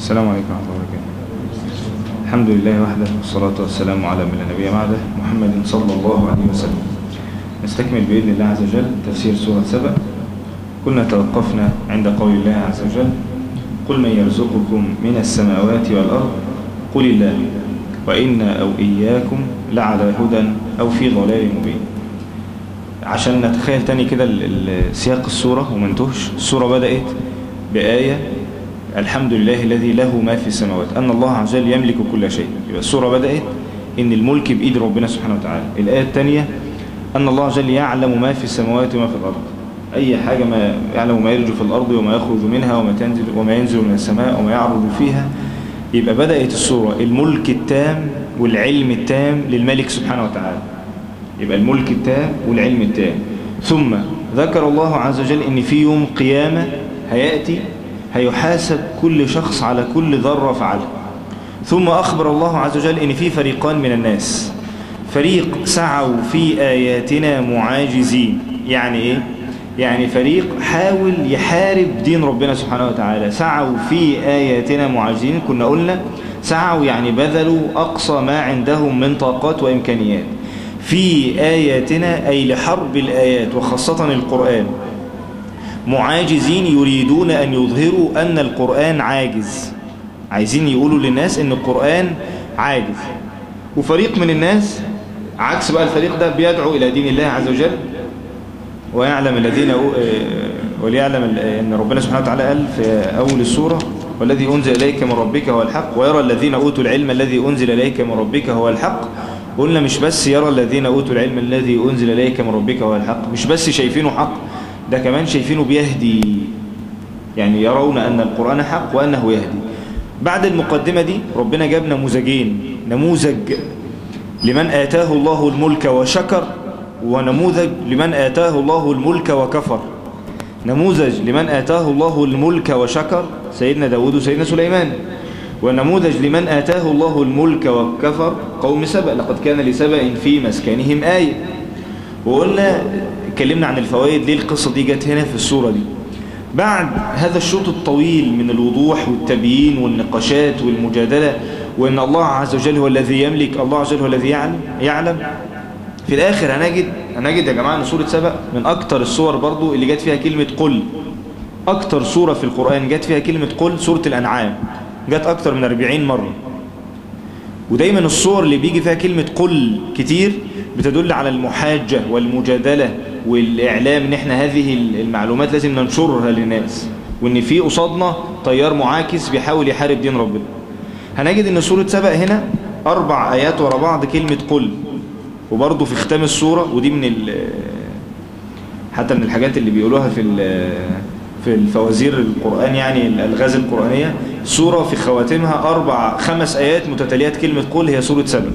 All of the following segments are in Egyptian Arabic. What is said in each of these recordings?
السلام عليكم ورحمة الله وبركاته الحمد لله وحده والصلاة والسلام على من لا نبي بعده محمد صلى الله عليه وسلم نستكمل بإذن الله عز وجل تفسير سورة سبأ كنا توقفنا عند قول الله عز وجل قل من يرزقكم من السماوات والأرض قل الله وإنا أو إياكم لعلى هدى أو في ضلال مبين عشان نتخيل تاني كده ال- ال- سياق السورة ومنتهش السورة بدأت بآية الحمد لله الذي له ما في السماوات أن الله عز وجل يملك كل شيء يبقى السورة بدأت إن الملك بإيد ربنا سبحانه وتعالى الآية الثانية أن الله عز وجل يعلم ما في السماوات وما في الأرض أي حاجة ما يعلم ما يرج في الأرض وما يخرج منها وما تنزل وما ينزل من السماء وما يعرض فيها يبقى بدأت السورة الملك التام والعلم التام للملك سبحانه وتعالى يبقى الملك التام والعلم التام ثم ذكر الله عز وجل ان في يوم قيامة هيأتي هيحاسب كل شخص على كل ذرة فعلها ثم أخبر الله عز وجل ان في فريقان من الناس فريق سعوا في آياتنا معاجزين يعني ايه يعني فريق حاول يحارب دين ربنا سبحانه وتعالى سعوا في آياتنا معاجزين كنا قلنا سعوا يعني بذلوا أقصى ما عندهم من طاقات وإمكانيات في آياتنا أي لحرب الآيات وخاصة القرآن معاجزين يريدون أن يظهروا أن القرآن عاجز عايزين يقولوا للناس أن القرآن عاجز وفريق من الناس عكس بقى الفريق ده بيدعو إلى دين الله عز وجل ويعلم الذين وليعلم أن ربنا سبحانه وتعالى قال في أول السورة والذي أنزل إليك من ربك هو الحق ويرى الذين أوتوا العلم الذي أنزل إليك من ربك هو الحق قلنا مش بس يرى الذين أوتوا العلم الذي أنزل إليك من ربك هو الحق مش بس شايفينه حق ده كمان شايفينه بيهدي يعني يرون أن القرآن حق وأنه يهدي بعد المقدمة دي ربنا جاب نموذجين نموذج لمن آتاه الله الملك وشكر ونموذج لمن آتاه الله الملك وكفر نموذج لمن آتاه الله الملك وشكر سيدنا داود وسيدنا سليمان ونموذج لمن آتاه الله الملك وكفر قوم سبأ لقد كان لسبأ في مسكنهم آية وقلنا اتكلمنا عن الفوائد ليه القصة دي جت هنا في السورة دي بعد هذا الشوط الطويل من الوضوح والتبيين والنقاشات والمجادلة وأن الله عز وجل هو الذي يملك الله عز وجل هو الذي يعلم, يعلم في الآخر هنجد هنجد يا جماعة أن سورة سبأ من أكتر الصور برضو اللي جت فيها كلمة قل أكتر سورة في القرآن جت فيها كلمة قل سورة الأنعام جت أكتر من 40 مرة ودايما الصور اللي بيجي فيها كلمة قل كتير بتدل على المحاجة والمجادلة والإعلام ان احنا هذه المعلومات لازم ننشرها للناس وان في قصادنا تيار معاكس بيحاول يحارب دين ربنا هنجد ان سورة سبأ هنا أربع آيات ورا بعض كلمة قل وبرضه في ختام السورة ودي من حتى من الحاجات اللي بيقولوها في في الفوازير القرآن يعني الألغاز القرآنية سورة في خواتمها أربع خمس آيات متتاليات كلمة قل هي سورة سبأ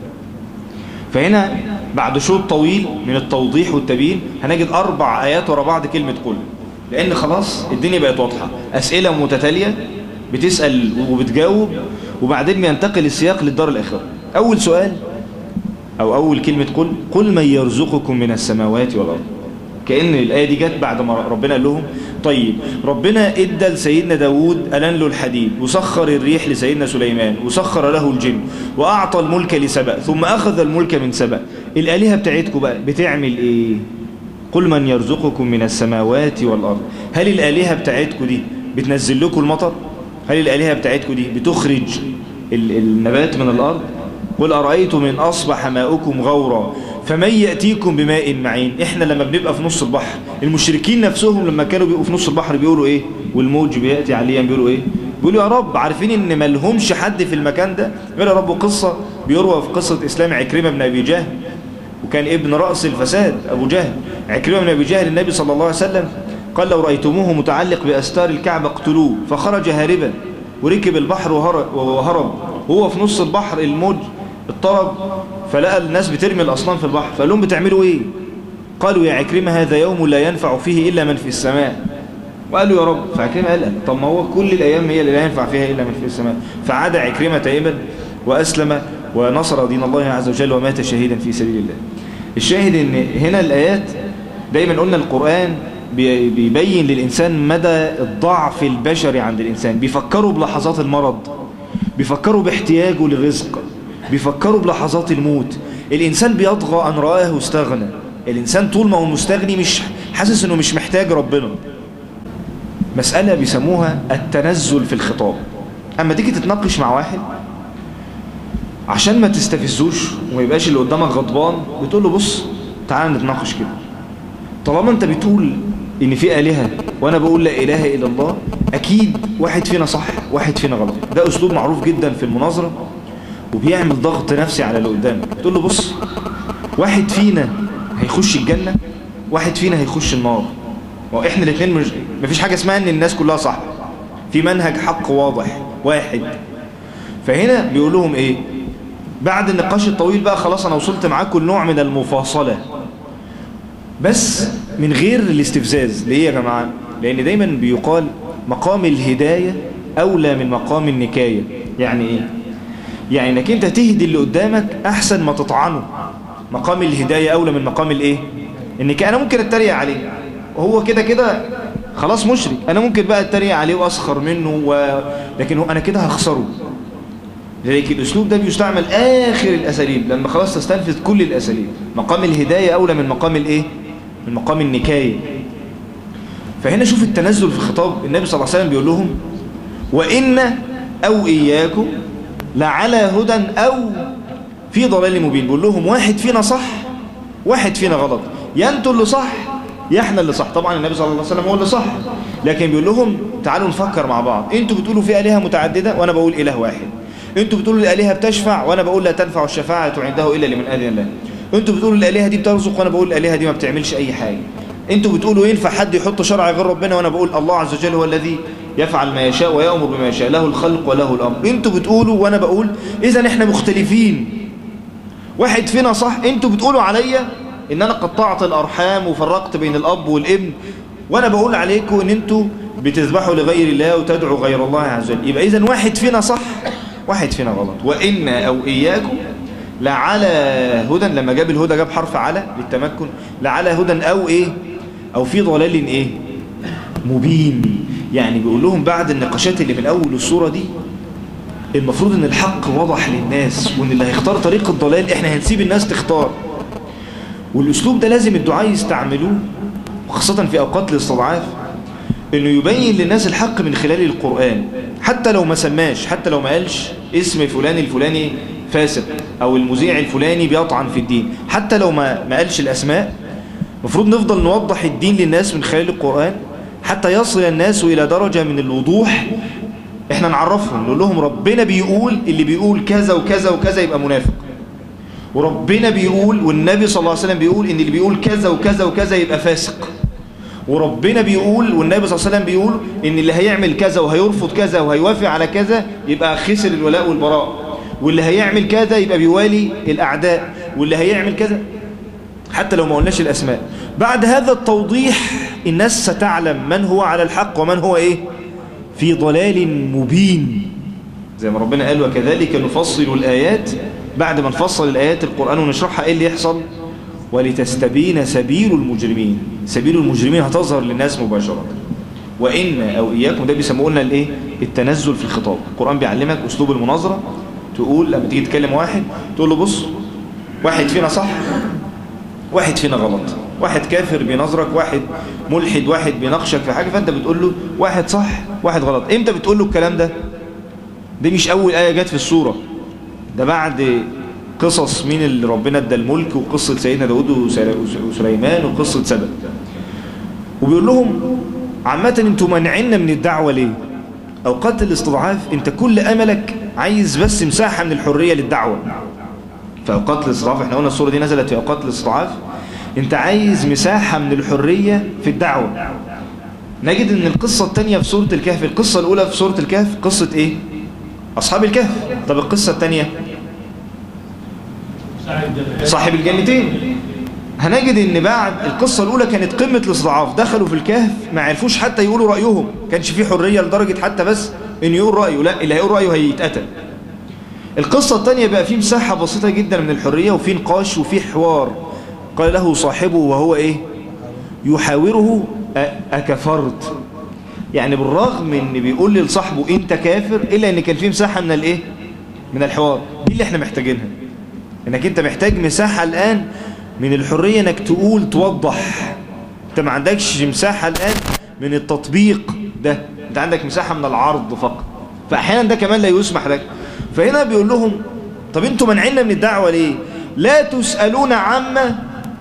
فهنا بعد شوط طويل من التوضيح والتبيين هنجد أربع آيات ورا بعض كلمة قل لأن خلاص الدنيا بقت واضحة أسئلة متتالية بتسأل وبتجاوب وبعدين بينتقل السياق للدار الآخرة أول سؤال أو أول كلمة قل قل من يرزقكم من السماوات والأرض كأن الآية دي جت بعد ما ربنا قال لهم طيب ربنا ادى لسيدنا داود ألن له الحديد وسخر الريح لسيدنا سليمان وسخر له الجن وأعطى الملك لسبأ ثم أخذ الملك من سبأ الآلهة بتاعتكم بقى بتعمل إيه قل من يرزقكم من السماوات والأرض هل الآلهة بتاعتكم دي بتنزل لكم المطر هل الآلهة بتاعتكم دي بتخرج النبات من الأرض قل أرأيتم من أصبح ماؤكم غورا فمن يأتيكم بماء معين احنا لما بنبقى في نص البحر المشركين نفسهم لما كانوا بيبقوا في نص البحر بيقولوا ايه والموج بيأتي عليا بيقولوا ايه بيقولوا يا رب عارفين ان ما لهمش حد في المكان ده غير يا رب قصة بيروى في قصة اسلام عكرمة بن ابي جهل وكان ابن رأس الفساد ابو جهل عكرمة بن ابي جهل النبي صلى الله عليه وسلم قال لو رأيتموه متعلق بأستار الكعبة اقتلوه فخرج هاربا وركب البحر وهرب, وهرب وهو في نص البحر الموج اضطرب فلقى الناس بترمي الأصنام في البحر فقال لهم بتعملوا ايه قالوا يا عكرمة هذا يوم لا ينفع فيه إلا من في السماء وقالوا يا رب فعكرمة قال طب ما هو كل الأيام هي اللي لا ينفع فيها إلا من في السماء فعاد عكرمة تائبا وأسلم ونصر دين الله عز وجل ومات شهيدا في سبيل الله الشاهد ان هنا الآيات دايما قلنا القرآن بي- بيبين للإنسان مدى الضعف البشري عند الإنسان بيفكروا بلحظات المرض بيفكروا باحتياجه للرزق بيفكروا بلحظات الموت الإنسان بيطغى أن رآه استغنى الإنسان طول ما هو مستغني مش حاسس أنه مش محتاج ربنا مسألة بيسموها التنزل في الخطاب أما تيجي تتناقش مع واحد عشان ما تستفزوش وما يبقاش اللي قدامك غضبان بتقول له بص تعال نتناقش كده طالما انت بتقول ان في آلهة وانا بقول لا اله الا الله اكيد واحد فينا صح واحد فينا غلط ده اسلوب معروف جدا في المناظرة وبيعمل ضغط نفسي على اللي قدامك تقول له بص واحد فينا هيخش الجنة واحد فينا هيخش النار واحنا الاثنين مش مفيش حاجة اسمها ان الناس كلها صح في منهج حق واضح واحد فهنا بيقول لهم ايه بعد النقاش الطويل بقى خلاص انا وصلت معاكم لنوع من المفاصلة بس من غير الاستفزاز ليه يا جماعة لان دايما بيقال مقام الهداية اولى من مقام النكاية يعني ايه يعني انك انت تهدي اللي قدامك احسن ما تطعنه مقام الهداية اولى من مقام الايه النكاية انا ممكن اتريق عليه وهو كده كده خلاص مشرك انا ممكن بقى اتريق عليه واسخر منه و... لكن هو انا كده هخسره لذلك الأسلوب ده بيستعمل آخر الأساليب لما خلاص تستنفذ كل الأساليب مقام الهداية أولى من مقام الإيه؟ من مقام النكاية فهنا شوف التنزل في الخطاب النبي صلى الله عليه وسلم بيقول لهم وإن أو إياكم لعلى هدى أو في ضلال مبين بيقول لهم واحد فينا صح واحد فينا غلط يا انتوا اللي صح يا احنا اللي صح طبعا النبي صلى الله عليه وسلم هو اللي صح لكن بيقول لهم تعالوا نفكر مع بعض انتوا بتقولوا في آلهة متعددة وانا بقول إله واحد انتوا بتقولوا الآلهة بتشفع وانا بقول لا تنفع الشفاعة عنده إلا لمن أذن الله انتوا بتقولوا الآلهة دي بترزق وانا بقول الآلهة دي ما بتعملش أي حاجة انتوا بتقولوا ينفع حد يحط شرع غير ربنا وانا بقول الله عز وجل هو الذي يفعل ما يشاء ويأمر بما يشاء له الخلق وله الأمر انتوا بتقولوا وانا بقول اذا احنا مختلفين واحد فينا صح انتوا بتقولوا عليا ان انا قطعت الارحام وفرقت بين الاب والابن وانا بقول عليكم ان انتوا بتذبحوا لغير الله وتدعوا غير الله عز وجل يبقى اذا واحد فينا صح واحد فينا غلط وإن أو إياكم لعلى هدى لما جاب الهدى جاب حرف على للتمكن لعلى هدى أو إيه أو في ضلال إيه مبين يعني بيقول لهم بعد النقاشات اللي من أول الصورة دي المفروض ان الحق واضح للناس وان اللي هيختار طريق الضلال احنا هنسيب الناس تختار والاسلوب ده لازم الدعاء يستعملوه وخاصة في اوقات الاستضعاف انه يبين للناس الحق من خلال القرآن حتى لو ما سماش حتى لو ما قالش اسم فلان الفلاني فاسق او المذيع الفلاني بيطعن في الدين حتى لو ما ما قالش الاسماء المفروض نفضل نوضح الدين للناس من خلال القرآن حتى يصل الناس الى درجة من الوضوح احنا نعرفهم نقول لهم ربنا بيقول اللي بيقول كذا وكذا وكذا يبقى منافق وربنا بيقول والنبي صلى الله عليه وسلم بيقول ان اللي بيقول كذا وكذا وكذا يبقى فاسق وربنا بيقول والنبي صلى الله عليه وسلم بيقول ان اللي هيعمل كذا وهيرفض كذا وهيوافق على كذا يبقى خسر الولاء والبراء واللي هيعمل كذا يبقى بيوالي الاعداء واللي هيعمل كذا حتى لو ما قلناش الاسماء بعد هذا التوضيح الناس ستعلم من هو على الحق ومن هو ايه في ضلال مبين زي ما ربنا قال وكذلك نفصل الآيات بعد ما نفصل الآيات القرآن ونشرحها ايه اللي يحصل ولتستبين سبيل المجرمين سبيل المجرمين هتظهر للناس مباشرة وإن أو إياكم ده بيسموه لنا الإيه التنزل في الخطاب القرآن بيعلمك أسلوب المناظرة تقول لما تيجي تكلم واحد تقول له بص واحد فينا صح واحد فينا غلط واحد كافر بينظرك واحد ملحد واحد بيناقشك في حاجة فأنت بتقول له واحد صح واحد غلط إمتى بتقول له الكلام ده دي مش أول آية جت في السورة ده بعد قصص مين اللي ربنا ادى الملك وقصة سيدنا داود وسليمان وقصة سبأ وبيقول لهم عامة انتوا مانعيننا من الدعوة ليه اوقات الاستضعاف انت كل املك عايز بس مساحة من الحرية للدعوة في اوقات الاستضعاف احنا قلنا الصورة دي نزلت في اوقات الاستضعاف انت عايز مساحة من الحرية في الدعوة نجد ان القصة التانية في سورة الكهف القصة الاولى في سورة الكهف قصة ايه اصحاب الكهف طب القصة التانية صاحب الجنتين هنجد ان بعد القصة الاولى كانت قمة الاستضعاف دخلوا في الكهف ما عرفوش حتى يقولوا رأيهم كانش فيه حرية لدرجة حتى بس ان يقول رأيه لا اللي هيقول رأيه هيتقتل القصة الثانية بقى فيه مساحة بسيطة جدا من الحرية وفيه نقاش وفيه حوار قال له صاحبه وهو ايه يحاوره أكفرت يعني بالرغم ان بيقول لصاحبه انت كافر الا ان كان في مساحة من الايه من الحوار دي اللي احنا محتاجينها انك انت محتاج مساحة الان من الحرية انك تقول توضح انت ما عندكش مساحة الان من التطبيق ده انت عندك مساحة من العرض فقط فاحيانا ده كمان لا يسمح لك فهنا بيقول لهم طب انتوا منعنا من الدعوة ليه لا تسألون عما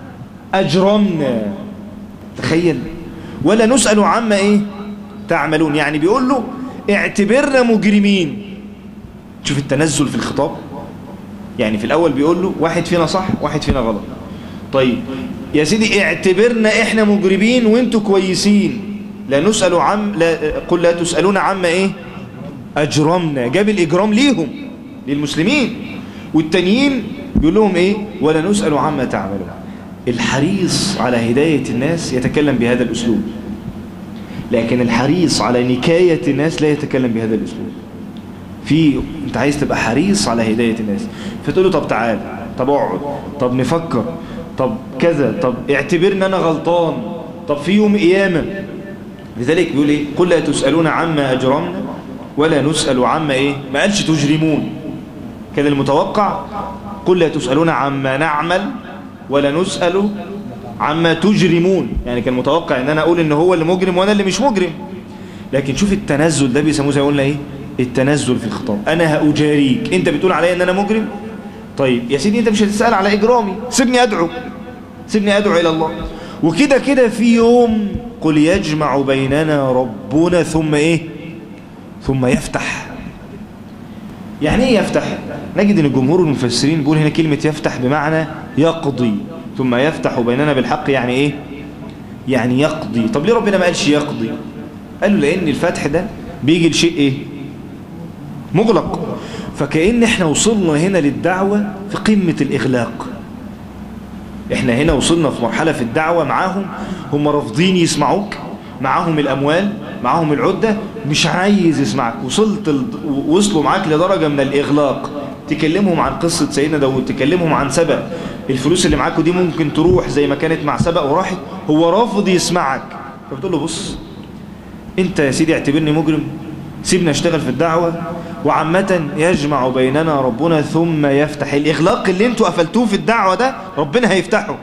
اجرمنا تخيل ولا نسأل عما ايه تعملون يعني بيقول له اعتبرنا مجرمين شوف التنزل في الخطاب يعني في الاول بيقول له واحد فينا صح واحد فينا غلط طيب يا سيدي اعتبرنا احنا مجرمين وانتوا كويسين لا نسأل عم لا قل لا تسألون عما ايه اجرمنا جاب الاجرام ليهم للمسلمين والتانيين بيقول لهم ايه ولا نسأل عما تعملون الحريص على هداية الناس يتكلم بهذا الاسلوب لكن الحريص على نكاية الناس لا يتكلم بهذا الاسلوب في انت عايز تبقى حريص على هداية الناس فتقول له طب تعال طب اقعد طب نفكر طب كذا طب اعتبرني انا غلطان طب في يوم قيامة لذلك بيقول ايه قل لا تسألون عما اجرمنا ولا نسأل عما ايه ما قالش تجرمون كان المتوقع قل لا تسألون عما نعمل ولا نسأل عما تجرمون يعني كان متوقع ان انا اقول ان هو اللي مجرم وانا اللي مش مجرم لكن شوف التنزل ده بيسموه زي قلنا ايه التنزل في الخطاب انا هأجاريك انت بتقول عليا ان انا مجرم طيب يا سيدي انت مش هتسأل على اجرامي سيبني ادعو سيبني ادعو الى الله وكده كده في يوم قل يجمع بيننا ربنا ثم ايه ثم يفتح يعني ايه يفتح نجد ان الجمهور المفسرين بيقول هنا كلمة يفتح بمعنى يقضي ثم يفتح بيننا بالحق يعني ايه يعني يقضي طب ليه ربنا ما قالش يقضي قالوا لان الفتح ده بيجي لشيء ايه مغلق فكأن احنا وصلنا هنا للدعوة في قمة الإغلاق احنا هنا وصلنا في مرحلة في الدعوة معاهم هم رافضين يسمعوك معاهم الأموال معاهم العدة مش عايز يسمعك وصلت ال... وصلوا معاك لدرجة من الإغلاق تكلمهم عن قصة سيدنا داود تكلمهم عن سبأ الفلوس اللي معاكوا دي ممكن تروح زي ما كانت مع سبأ وراحت هو رافض يسمعك فبتقول له بص انت يا سيدي اعتبرني مجرم سيبنا اشتغل في الدعوة وعامة يجمع بيننا ربنا ثم يفتح الإغلاق اللي انتوا قفلتوه في الدعوة ده ربنا هيفتحه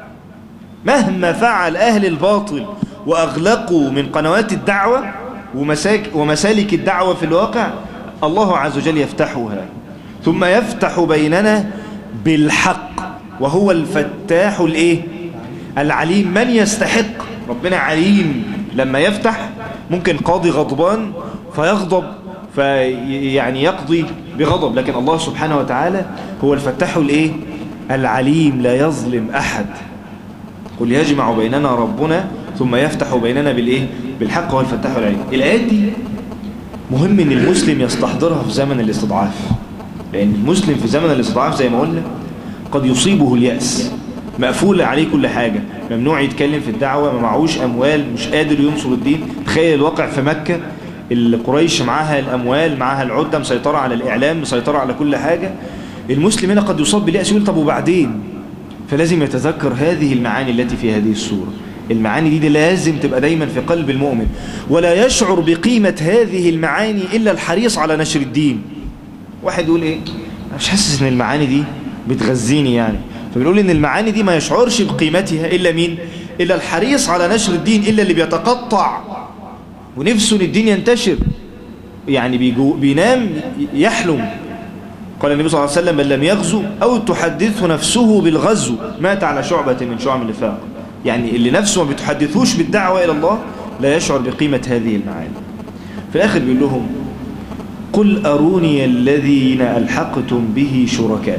مهما فعل أهل الباطل وأغلقوا من قنوات الدعوة ومساك ومسالك الدعوة في الواقع الله عز وجل يفتحها ثم يفتح بيننا بالحق وهو الفتاح الايه العليم من يستحق ربنا عليم لما يفتح ممكن قاضي غضبان فيغضب فيعني يقضي بغضب لكن الله سبحانه وتعالى هو الفتاح الايه العليم لا يظلم احد قل يجمع بيننا ربنا ثم يفتح بيننا بالايه بالحق هو الفتاح العليم الايات دي مهم ان المسلم يستحضرها في زمن الاستضعاف لان المسلم في زمن الاستضعاف زي ما قلنا قد يصيبه اليأس مقفول عليه كل حاجة ممنوع يتكلم في الدعوة ما معهوش أموال مش قادر ينصر الدين تخيل الواقع في مكة اللي قريش معاها الأموال معاها العدة مسيطرة على الإعلام مسيطرة على كل حاجة المسلم هنا قد يصاب باليأس يقول طب وبعدين فلازم يتذكر هذه المعاني التي في هذه السورة المعاني دي, دي لازم تبقى دايما في قلب المؤمن ولا يشعر بقيمة هذه المعاني إلا الحريص على نشر الدين واحد يقول ايه أنا مش حاسس ان المعاني دي بتغذيني يعني فبنقول ان المعاني دي ما يشعرش بقيمتها الا مين الا الحريص على نشر الدين الا اللي بيتقطع ونفسه ان الدين ينتشر يعني بيجو بينام يحلم قال النبي صلى الله عليه وسلم من لم يغزو او تحدثه نفسه بالغزو مات على شعبة من شعب النفاق يعني اللي نفسه ما بتحدثوش بالدعوة الى الله لا يشعر بقيمة هذه المعاني في الاخر بيقول لهم قل أروني الذين ألحقتم به شركاء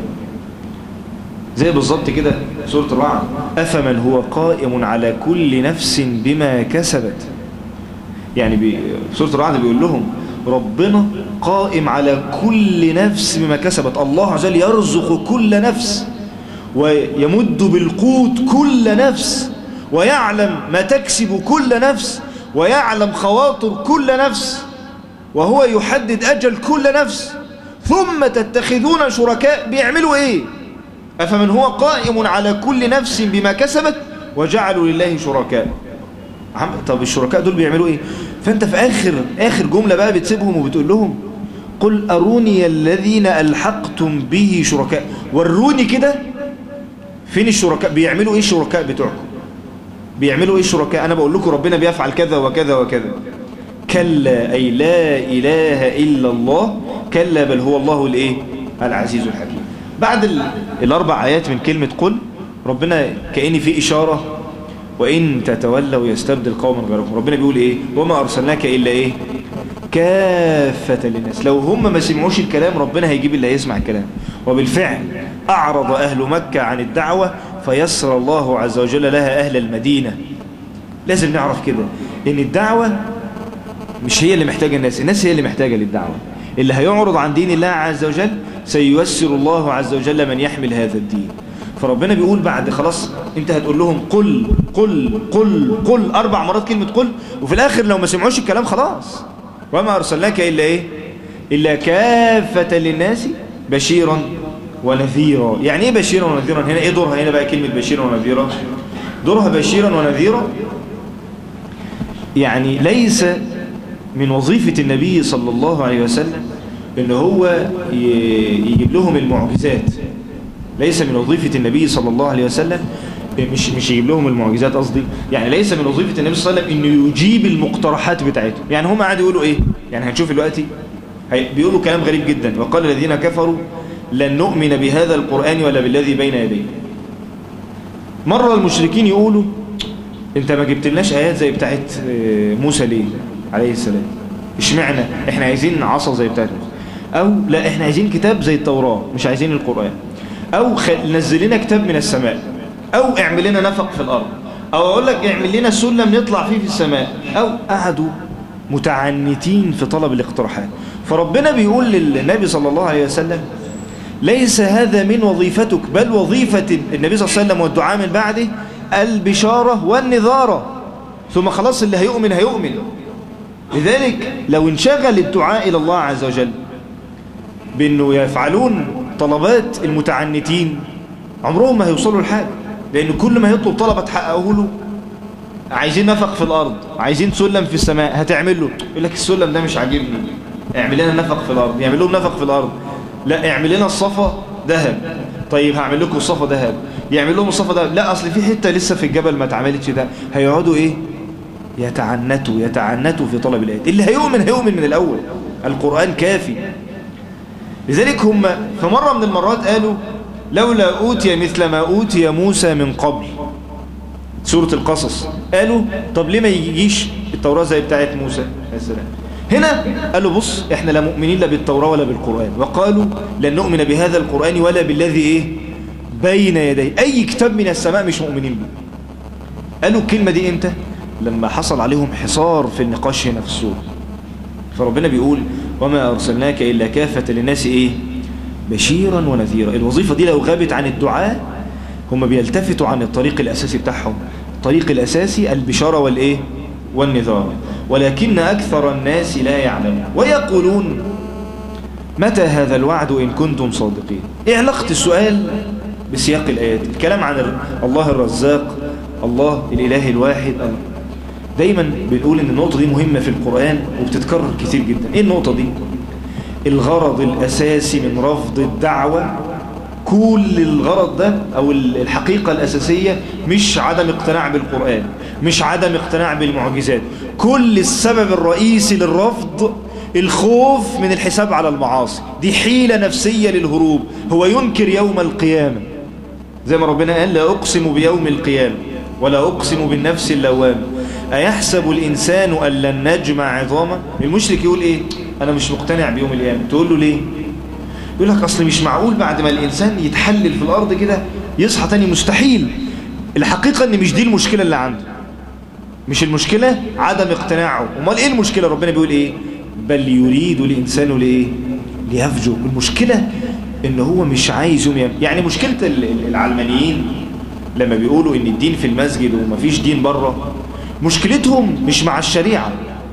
زي بالظبط كده سورة الرعد أفمن هو قائم على كل نفس بما كسبت يعني بي سورة الرعد بيقول لهم ربنا قائم على كل نفس بما كسبت الله عز وجل يرزق كل نفس ويمد بالقوت كل نفس ويعلم ما تكسب كل نفس ويعلم خواطر كل نفس وهو يحدد أجل كل نفس ثم تتخذون شركاء بيعملوا إيه أفمن هو قائم على كل نفس بما كسبت وجعلوا لله شركاء عم... طب الشركاء دول بيعملوا ايه فانت في اخر اخر جملة بقى بتسيبهم وبتقول لهم قل اروني الذين الحقتم به شركاء وروني كده فين الشركاء بيعملوا ايه الشركاء بتوعكم بيعملوا ايه الشركاء انا بقول لكم ربنا بيفعل كذا وكذا وكذا كلا اي لا اله الا الله كلا بل هو الله الايه العزيز الحكيم بعد ال... الاربع ايات من كلمة قل ربنا كأني في اشارة وان تتولوا يستبدل قوما غيركم ربنا بيقول ايه وما ارسلناك الا ايه كافة للناس لو هم ما سمعوش الكلام ربنا هيجيب اللي هيسمع الكلام وبالفعل أعرض أهل مكة عن الدعوة فيسر الله عز وجل لها أهل المدينة لازم نعرف كده إن الدعوة مش هي اللي محتاجة الناس الناس هي اللي محتاجة للدعوة اللي هيعرض عن دين الله عز وجل سييسر الله عز وجل من يحمل هذا الدين فربنا بيقول بعد خلاص انت هتقول لهم قل قل قل قل اربع مرات كلمة قل وفي الاخر لو ما سمعوش الكلام خلاص وما ارسلناك الا ايه الا كافة للناس بشيرا ونذيرا يعني ايه بشيرا ونذيرا هنا ايه دورها هنا بقى كلمة بشيرا ونذيرا دورها بشيرا ونذيرا يعني ليس من وظيفة النبي صلى الله عليه وسلم ان هو يجيب لهم المعجزات ليس من وظيفة النبي صلى الله عليه وسلم مش مش يجيب لهم المعجزات قصدي يعني ليس من وظيفة النبي صلى الله عليه وسلم انه يجيب المقترحات بتاعتهم يعني هم قاعدوا يقولوا ايه يعني هنشوف دلوقتي بيقولوا كلام غريب جدا وقال الذين كفروا لن نؤمن بهذا القرآن ولا بالذي بين يديه مرة المشركين يقولوا انت ما جبتلناش آيات زي بتاعت موسى ليه عليه السلام اشمعنى احنا عايزين عصا زي بتاعت موسى او لا احنا عايزين كتاب زي التوراة مش عايزين القرآن او نزل لنا كتاب من السماء او اعمل لنا نفق في الارض او اقول لك اعمل لنا سلم نطلع فيه في السماء او قعدوا متعنتين في طلب الاقتراحات فربنا بيقول للنبي صلى الله عليه وسلم ليس هذا من وظيفتك بل وظيفة النبي صلى الله عليه وسلم والدعاء من بعده البشارة والنذارة ثم خلاص اللي هيؤمن هيؤمن لذلك لو انشغل الدعاء إلى الله عز وجل بأنه يفعلون طلبات المتعنتين عمرهم ما هيوصلوا لحاجة لأن كل ما يطلب طلبة تحققه له عايزين نفق في الأرض عايزين سلم في السماء هتعمل له يقول لك السلم ده مش عاجبني اعمل لنا نفق في الأرض يعمل لهم نفق في الأرض لا اعمل لنا الصفا ذهب طيب هعمل لكم الصفا ذهب يعمل لهم الصفا ذهب لا أصل في حتة لسه في الجبل ما اتعملتش ده هيقعدوا إيه يتعنتوا يتعنتوا في طلب الآيات اللي هيؤمن هيؤمن من الأول القرآن كافي لذلك هم في مرة من المرات قالوا لولا أوتي مثل ما أوتي موسى من قبل سورة القصص قالوا طب ليه ما يجيش التوراة زي بتاعت موسى السلام هنا قالوا بص احنا لا مؤمنين لا بالتوراة ولا بالقرآن وقالوا لن نؤمن بهذا القرآن ولا بالذي ايه بين يديه اي كتاب من السماء مش مؤمنين به قالوا الكلمة دي امتى لما حصل عليهم حصار في النقاش هنا في السورة فربنا بيقول وما أرسلناك إلا كافة للناس إيه بشيرا ونذيرا الوظيفة دي لو غابت عن الدعاء هم بيلتفتوا عن الطريق الأساسي بتاعهم الطريق الأساسي البشارة والإيه والنذار ولكن أكثر الناس لا يعلمون ويقولون متى هذا الوعد إن كنتم صادقين إيه علاقة السؤال بسياق الآيات الكلام عن الله الرزاق الله الإله الواحد دايما بنقول ان النقطة دي مهمة في القرآن وبتتكرر كتير جدا ايه النقطة دي الغرض الاساسي من رفض الدعوة كل الغرض ده او الحقيقة الاساسية مش عدم اقتناع بالقرآن مش عدم اقتناع بالمعجزات كل السبب الرئيسي للرفض الخوف من الحساب على المعاصي دي حيلة نفسية للهروب هو ينكر يوم القيامة زي ما ربنا قال لا أقسم بيوم القيامة ولا أقسم بالنفس اللوامة أيحسب الإنسان أن لن نجمع عظامه المشرك يقول إيه أنا مش مقتنع بيوم القيامة تقول له ليه يقول لك أصل مش معقول بعد ما الإنسان يتحلل في الأرض كده يصحى تاني مستحيل الحقيقة أن مش دي المشكلة اللي عنده مش المشكلة عدم اقتناعه امال إيه المشكلة ربنا بيقول إيه بل يريد الإنسان لإيه ليفجر المشكلة إن هو مش عايز يوم يعني مشكلة العلمانيين لما بيقولوا إن الدين في المسجد ومفيش دين بره مشكلتهم مش مع الشريعة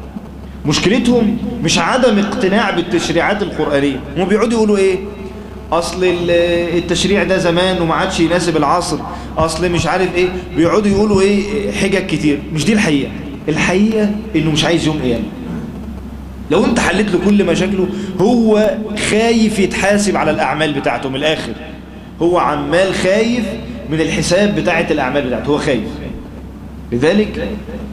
مشكلتهم مش عدم اقتناع بالتشريعات القرآنية هم بيقعدوا يقولوا ايه اصل التشريع ده زمان وما عادش يناسب العصر اصل مش عارف ايه بيقعدوا يقولوا ايه حجج كتير مش دي الحقيقة الحقيقة انه مش عايز يوم قيامة لو انت حلت له كل مشاكله هو خايف يتحاسب على الاعمال بتاعته من الاخر هو عمال خايف من الحساب بتاعة الاعمال بتاعته هو خايف لذلك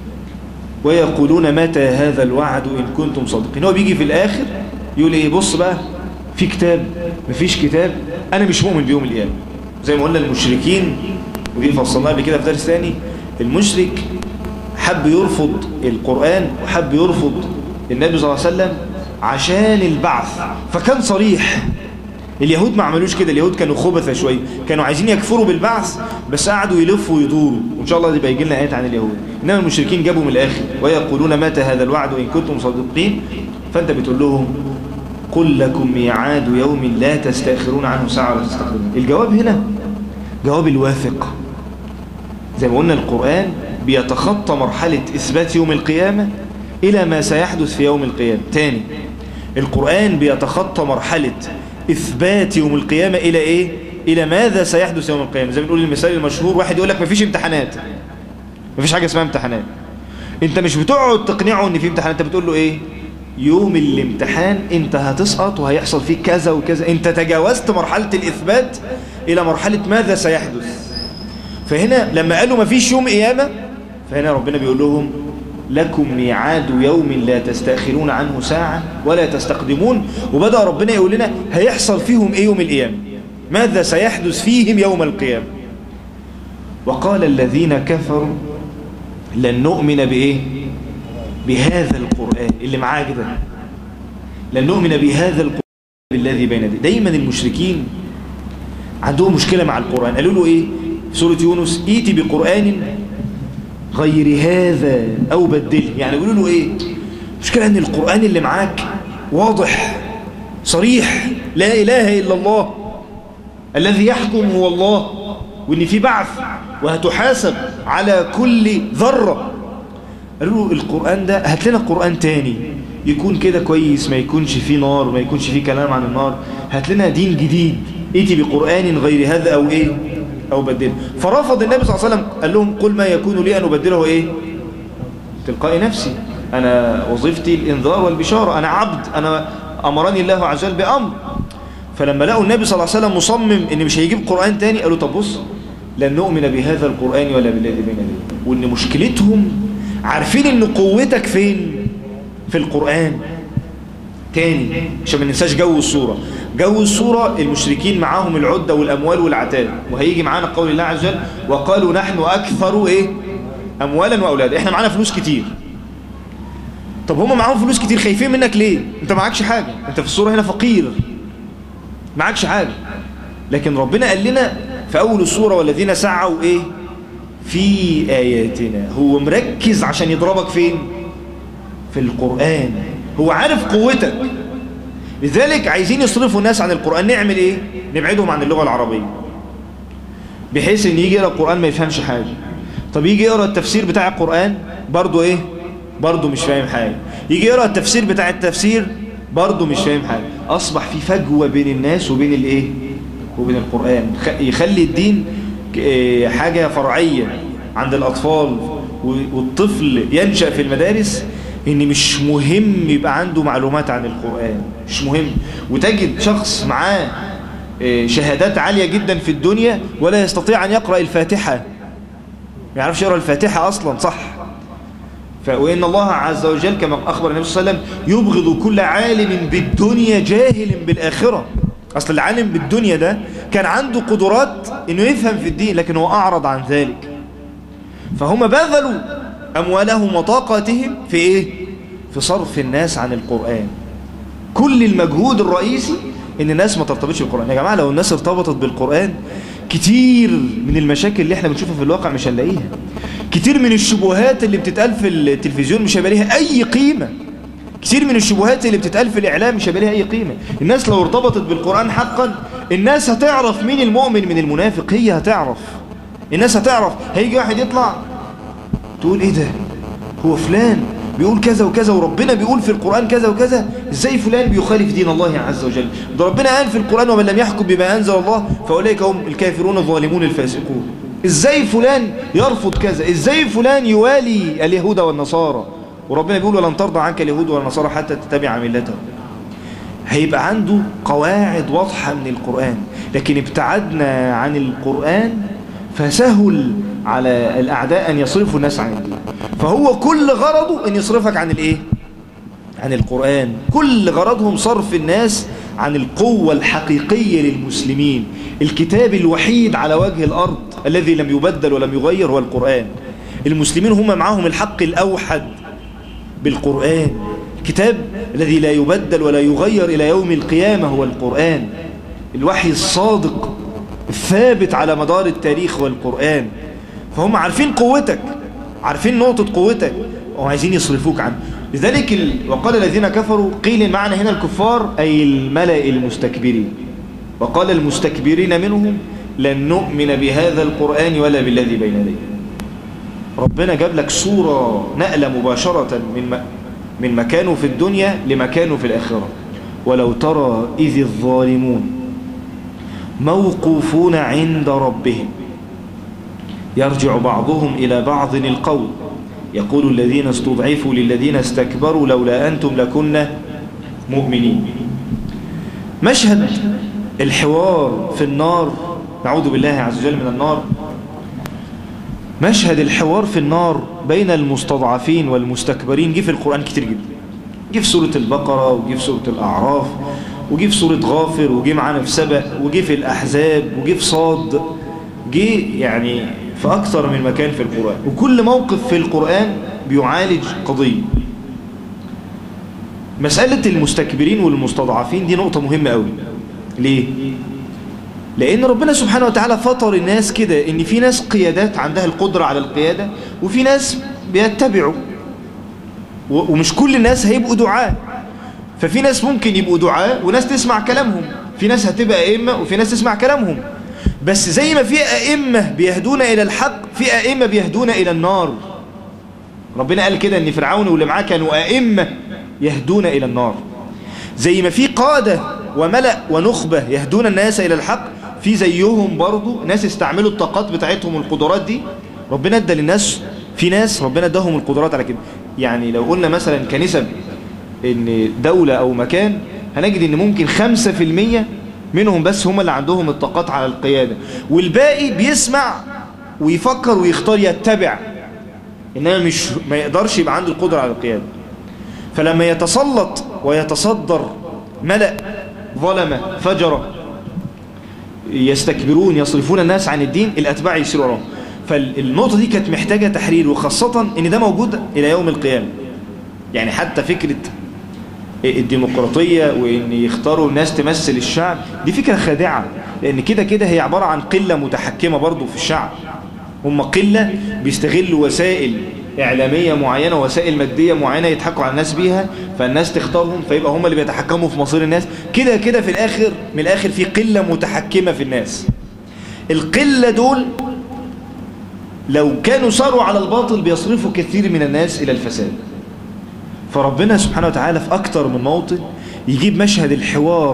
ويقولون متى هذا الوعد إن كنتم صادقين هو بيجي في الآخر يقول إيه بص بقى في كتاب مفيش كتاب أنا مش مؤمن بيوم القيامة زي ما قلنا المشركين ودي فصلناها قبل كده في درس ثاني المشرك حب يرفض القرآن وحب يرفض النبي صلى الله عليه وسلم عشان البعث فكان صريح اليهود ما عملوش كده اليهود كانوا خبثة شوية كانوا عايزين يكفروا بالبعث بس قعدوا يلفوا ويدوروا وإن شاء الله يبقى يجي لنا آيات عن اليهود إنما المشركين جابوا من الآخر ويقولون متى هذا الوعد إن كنتم صادقين فأنت بتقول لهم قل لكم ميعاد يوم لا تستأخرون عنه ساعة ولا تستقدمون الجواب هنا جواب الواثق زي ما قلنا القرآن بيتخطى مرحلة إثبات يوم القيامة إلى ما سيحدث في يوم القيامة تاني القرآن بيتخطى مرحلة إثبات يوم القيامة إلى إيه؟ إلى ماذا سيحدث يوم القيامة زي ما بنقول المثال المشهور واحد يقول لك مفيش امتحانات مفيش حاجة اسمها امتحانات انت مش بتقعد تقنعه ان في امتحان انت بتقول له ايه يوم الامتحان انت هتسقط وهيحصل فيك كذا وكذا انت تجاوزت مرحلة الاثبات الى مرحلة ماذا سيحدث فهنا لما قالوا مفيش يوم قيامة فهنا ربنا بيقول لهم لكم ميعاد يوم لا تستأخرون عنه ساعة ولا تستقدمون وبدأ ربنا يقول لنا هيحصل فيهم ايه يوم القيامة ماذا سيحدث فيهم يوم القيامة وقال الذين كفروا لن نؤمن بإيه بهذا القرآن اللي معاه كده لن نؤمن بهذا القرآن الذي بين يديه دايما المشركين عندهم مشكلة مع القرآن قالوا له ايه في سورة يونس ايتي بقرآن غير هذا او بدله يعني يقولوا له ايه مشكلة ان القرآن اللي معاك واضح صريح لا اله الا الله الذي يحكم هو الله وان في بعث وهتحاسب على كل ذرة قالوا له القرآن ده هات لنا قرآن تاني يكون كده كويس ما يكونش فيه نار ما يكونش فيه كلام عن النار هات لنا دين جديد ائتي بقرآن غير هذا او ايه او بدله فرفض النبي صلى الله عليه وسلم قال لهم قل ما يكون لي ان ابدله ايه تلقاء نفسي انا وظيفتي الانذار والبشارة انا عبد انا امرني الله عز وجل بامر فلما لقوا النبي صلى الله عليه وسلم مصمم ان مش هيجيب قرآن تاني قالوا طب بص لن نؤمن بهذا القرآن ولا بالذي بين يديه وان مشكلتهم عارفين ان قوتك فين في القرآن تاني عشان ما ننساش جو الصورة جو الصورة المشركين معاهم العدة والأموال والعتاد وهيجي معانا قول الله عز وجل وقالوا نحن أكثر إيه أموالا وأولادا إحنا معانا فلوس كتير طب هم معاهم فلوس كتير خايفين منك ليه انت معكش حاجة انت في الصورة هنا فقير معكش حاجة لكن ربنا قال لنا في أول الصورة والذين سعوا إيه في آياتنا هو مركز عشان يضربك فين في القرآن هو عارف قوتك لذلك عايزين يصرفوا الناس عن القرآن نعمل ايه نبعدهم عن اللغة العربية بحيث ان يجي يقرأ القرآن ما يفهمش حاجة طب يجي يقرأ التفسير بتاع القرآن برضو ايه برضو مش فاهم حاجة يجي يقرأ التفسير بتاع التفسير برضو مش فاهم حاجة اصبح في فجوة بين الناس وبين الايه وبين القرآن يخلي الدين حاجة فرعية عند الأطفال والطفل ينشأ في المدارس ان مش مهم يبقى عنده معلومات عن القرآن مش مهم وتجد شخص معاه شهادات عالية جدا في الدنيا ولا يستطيع أن يقرأ الفاتحة ما يعرفش يقرأ الفاتحة أصلا صح وإن الله عز وجل كما أخبر النبي صلى الله عليه وسلم يبغض كل عالم بالدنيا جاهل بالآخرة أصل العالم بالدنيا ده كان عنده قدرات إنه يفهم في الدين لكن هو أعرض عن ذلك فهم بذلوا أموالهم وطاقاتهم في إيه؟ في صرف الناس عن القرآن كل المجهود الرئيسي إن الناس ما ترتبطش بالقرآن يا جماعة لو الناس ارتبطت بالقرآن كتير من المشاكل اللي احنا بنشوفها في الواقع مش هنلاقيها كتير من الشبهات اللي بتتقال في التلفزيون مش هيبقى ليها أي قيمة كتير من الشبهات اللي بتتقال في الإعلام مش هيبقى ليها أي قيمة الناس لو ارتبطت بالقرآن حقا الناس هتعرف مين المؤمن من المنافق هي هتعرف الناس هتعرف هيجي واحد يطلع تقول ايه ده هو فلان بيقول كذا وكذا وربنا بيقول في القرآن كذا وكذا ازاي فلان بيخالف دين الله عز وجل ده ربنا قال في القرآن ومن لم يحكم بما أنزل الله فأولئك هم الكافرون الظالمون الفاسقون ازاي فلان يرفض كذا ازاي فلان يوالي اليهود والنصارى وربنا بيقول ولن ترضى عنك اليهود والنصارى حتى تتبع ملتهم هيبقى عنده قواعد واضحة من القرآن لكن ابتعدنا عن القرآن فسهل على الأعداء أن يصرفوا الناس عن الدين فهو كل غرضه أن يصرفك عن الإيه؟ عن القرآن كل غرضهم صرف الناس عن القوة الحقيقية للمسلمين الكتاب الوحيد على وجه الأرض الذي لم يبدل ولم يغير هو القرآن المسلمين هم معهم الحق الأوحد بالقرآن الكتاب الذي لا يبدل ولا يغير إلى يوم القيامة هو القرآن الوحي الصادق الثابت على مدار التاريخ والقرآن فهم عارفين قوتك عارفين نقطة قوتك وعايزين يصرفوك عنه لذلك ال... وقال الذين كفروا قيل معنى هنا الكفار أي الملأ المستكبرين وقال المستكبرين منهم لن نؤمن بهذا القرآن ولا بالذي بين يديه ربنا جاب لك صورة نقلة مباشرة من م... من مكانه في الدنيا لمكانه في الآخرة ولو ترى إذ الظالمون موقوفون عند ربهم يرجع بعضهم إلى بعض القول يقول الذين استضعفوا للذين استكبروا لولا أنتم لكنا مؤمنين مشهد الحوار في النار نعوذ بالله عز وجل من النار مشهد الحوار في النار بين المستضعفين والمستكبرين جه في القرآن كتير جدا جه في سورة البقرة وجه في سورة الأعراف وجه في سورة غافر وجه معانا في سبأ وجه في الأحزاب وجه في صاد جه يعني في أكثر من مكان في القرآن وكل موقف في القرآن بيعالج قضية مسألة المستكبرين والمستضعفين دي نقطة مهمة قوي ليه؟ لأن ربنا سبحانه وتعالى فطر الناس كده إن في ناس قيادات عندها القدرة على القيادة وفي ناس بيتبعوا ومش كل الناس هيبقوا دعاء ففي ناس ممكن يبقوا دعاء وناس تسمع كلامهم في ناس هتبقى أئمة وفي ناس تسمع كلامهم بس زي ما في أئمة بيهدون إلى الحق في أئمة بيهدون إلى النار ربنا قال كده أن فرعون واللي معاه كانوا أئمة يهدون إلى النار زي ما في قادة وملأ ونخبة يهدون الناس إلى الحق في زيهم برضو ناس استعملوا الطاقات بتاعتهم والقدرات دي ربنا ادى للناس في ناس ربنا اداهم القدرات على كده يعني لو قلنا مثلا كنسب ان دولة او مكان هنجد ان ممكن خمسة في المية منهم بس هم اللي عندهم الطاقات على القيادة والباقي بيسمع ويفكر ويختار يتبع انما مش ما يقدرش يبقى عنده القدرة على القيادة فلما يتسلط ويتصدر ملأ ظلمة فجرة يستكبرون يصرفون الناس عن الدين الأتباع يسيروا وراهم فالنقطة دي كانت محتاجة تحرير وخاصة ان ده موجود إلى يوم القيامة يعني حتى فكرة الديمقراطية وان يختاروا الناس تمثل الشعب دي فكرة خادعة لان كده كده هي عبارة عن قلة متحكمة برضو في الشعب هم قلة بيستغلوا وسائل إعلامية معينة وسائل مادية معينة يضحكوا على الناس بيها فالناس تختارهم فيبقى هم اللي بيتحكموا في مصير الناس كده كده في الآخر من الآخر في قلة متحكمة في الناس القلة دول لو كانوا صاروا على الباطل بيصرفوا كثير من الناس إلى الفساد فربنا سبحانه وتعالى في أكتر من موطن يجيب مشهد الحوار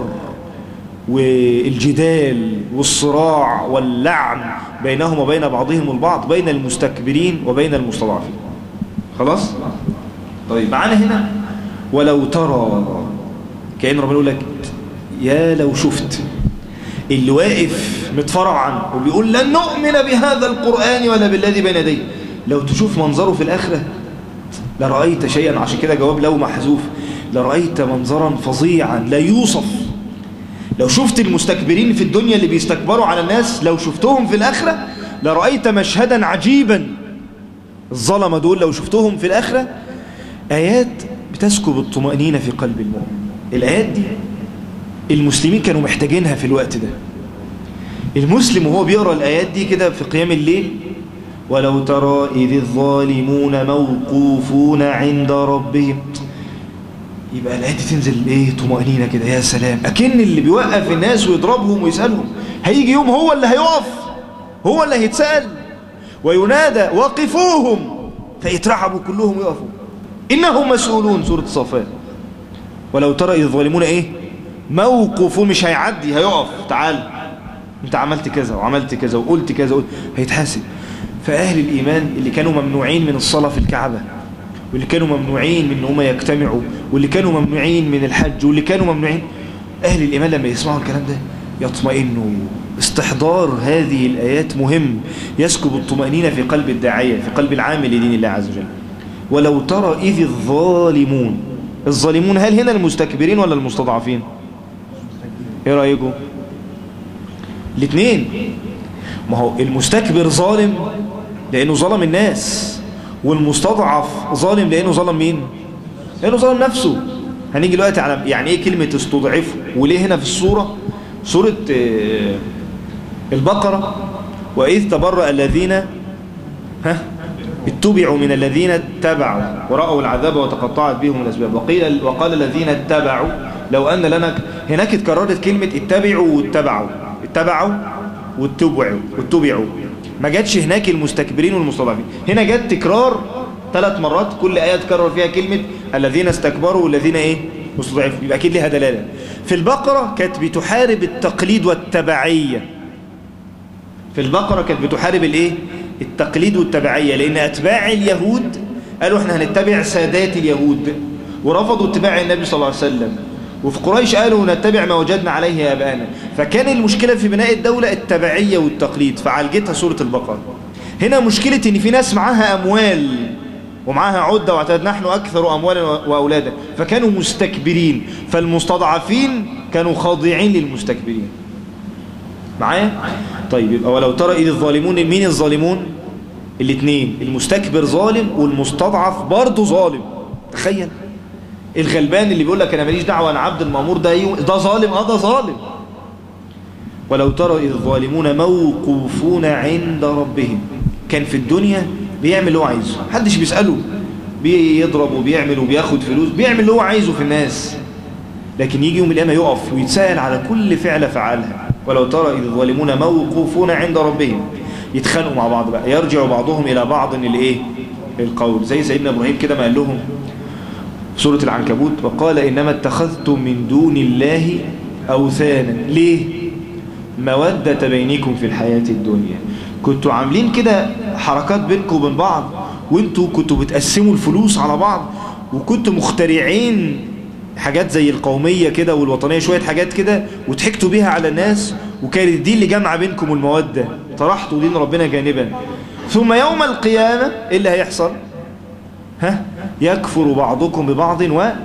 والجدال والصراع واللعن بينهم وبين بعضهم البعض بين المستكبرين وبين المستضعفين خلاص طيب معانا هنا ولو ترى كأن ربنا يقول لك يا لو شفت اللي واقف متفرعا وبيقول لن نؤمن بهذا القرآن ولا بالذي بين يديه لو تشوف منظره في الآخرة لرأيت شيئا عشان كده جواب لو محذوف لرأيت منظرا فظيعا لا يوصف لو شفت المستكبرين في الدنيا اللي بيستكبروا على الناس لو شفتهم في الآخرة لرأيت مشهدا عجيبا الظلمة دول لو شفتهم في الآخرة آيات بتسكب الطمأنينة في قلب المؤمن الآيات دي المسلمين كانوا محتاجينها في الوقت ده المسلم وهو بيقرأ الآيات دي كده في قيام الليل ولو ترى إذ الظالمون موقوفون عند ربهم يبقى الآيات دي تنزل ايه طمأنينة كده يا سلام أكن اللي بيوقف الناس ويضربهم ويسألهم هيجي يوم هو اللي هيقف هو اللي هيتسأل وينادى وقفوهم فيترعبوا كلهم يقفوا إنهم مسؤولون سورة الصفات ولو ترى إذ الظالمون إيه موقفوا مش هيعدي هيقف تعال انت عملت كذا وعملت كذا وقلت كذا وقلت هيتحاسب فأهل الإيمان اللي كانوا ممنوعين من الصلاة في الكعبة واللي كانوا ممنوعين من ان هم يجتمعوا واللي كانوا ممنوعين من الحج واللي كانوا ممنوعين أهل الإيمان لما يسمعوا الكلام ده يطمئنوا استحضار هذه الآيات مهم يسكب الطمأنينة في قلب الداعية في قلب العامل لدين الله عز وجل ولو ترى إذ الظالمون الظالمون هل هنا المستكبرين ولا المستضعفين ايه رأيكم الاثنين ما هو المستكبر ظالم لأنه ظلم الناس والمستضعف ظالم لأنه ظلم مين لأنه ظلم نفسه هنيجي دلوقتي على يعني ايه كلمة استضعفه وليه هنا في الصورة سورة البقرة وإذ تبرأ الذين ها اتبعوا من الذين اتبعوا ورأوا العذاب وتقطعت بهم الأسباب وقيل وقال الذين اتبعوا لو أن لنا هناك اتكررت كلمة اتبعوا واتبعوا اتبعوا واتبعوا واتبعوا ما جاتش هناك المستكبرين والمستضعفين هنا جت تكرار ثلاث مرات كل آية تكرر فيها كلمة الذين استكبروا والذين ايه مستضعفين يبقى أكيد لها دلالة في البقرة كانت بتحارب التقليد والتبعية في البقرة كانت بتحارب الايه التقليد والتبعية لأن أتباع اليهود قالوا احنا هنتبع سادات اليهود ورفضوا اتباع النبي صلى الله عليه وسلم وفي قريش قالوا نتبع ما وجدنا عليه آباءنا فكان المشكلة في بناء الدولة التبعية والتقليد فعالجتها سورة البقرة هنا مشكلة ان في ناس معاها أموال ومعاها عدة واعتاد نحن أكثر أموالا وأولادا فكانوا مستكبرين فالمستضعفين كانوا خاضعين للمستكبرين معايا طيب يبقى ولو ترى إذ الظالمون مين الظالمون الاثنين المستكبر ظالم والمستضعف برضه ظالم تخيل الغلبان اللي بيقول لك انا ماليش دعوه انا عبد المامور ده يو... ده ظالم اه ده ظالم ولو ترى اذ الظالمون موقوفون عند ربهم كان في الدنيا بيعمل اللي هو عايزه محدش بيساله بيضرب وبيعمل وبياخد فلوس بيعمل اللي هو عايزه في الناس لكن يجي يوم القيامه يقف ويتساءل على كل فعل فعلها ولو ترى اذ الظالمون موقوفون عند ربهم يتخانقوا مع بعض بقى يرجع بعضهم الى بعض الايه القول زي سيدنا ابراهيم كده ما قال لهم سورة العنكبوت وقال إنما اتخذتم من دون الله أوثانا ليه؟ مودة بينكم في الحياة الدنيا كنتوا عاملين كده حركات بينكم وبين بعض وانتوا كنتوا بتقسموا الفلوس على بعض وكنتوا مخترعين حاجات زي القومية كده والوطنية شوية حاجات كده وضحكتوا بيها على الناس وكانت دي اللي جمع بينكم المودة طرحتوا دين ربنا جانبا ثم يوم القيامة ايه اللي هيحصل ها يكفر بعضكم ببعض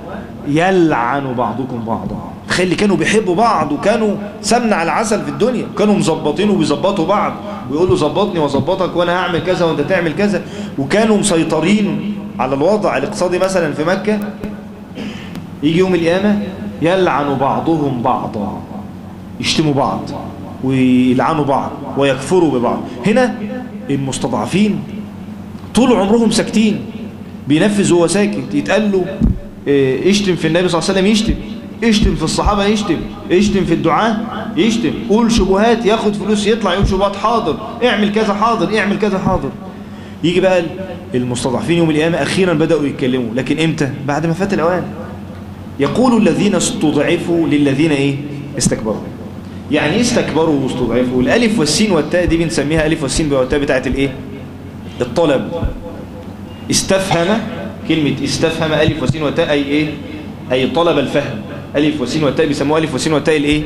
ويلعن بعضكم بعضا تخيل اللي كانوا بيحبوا بعض وكانوا سمنة على العسل في الدنيا كانوا مظبطين وبيظبطوا بعض ويقولوا ظبطني واظبطك وانا هعمل كذا وانت تعمل كذا وكانوا مسيطرين على الوضع الاقتصادي مثلا في مكة يجي يوم القيامة يلعن بعضهم بعضا يشتموا بعض ويلعنوا بعض ويكفروا ببعض هنا المستضعفين طول عمرهم ساكتين بينفذ وهو ساكت يتقال له اشتم في النبي صلى الله عليه وسلم يشتم اشتم في الصحابة يشتم اشتم في الدعاء يشتم قول شبهات ياخد فلوس يطلع يقول شبهات حاضر اعمل كذا حاضر اعمل كذا حاضر يجي بقى المستضعفين يوم القيامة أخيرا بدأوا يتكلموا لكن امتى بعد ما فات الأوان يقول الذين استضعفوا للذين ايه استكبروا يعني ايه استكبروا واستضعفوا الالف والسين والتاء دي بنسميها الف والسين والتاء بتاعت الايه الطلب استفهم كلمة استفهم ألف وسين وتاء أي إيه أي طلب الفهم ألف وسين وتاء بيسموها ألف وسين وتاء الإيه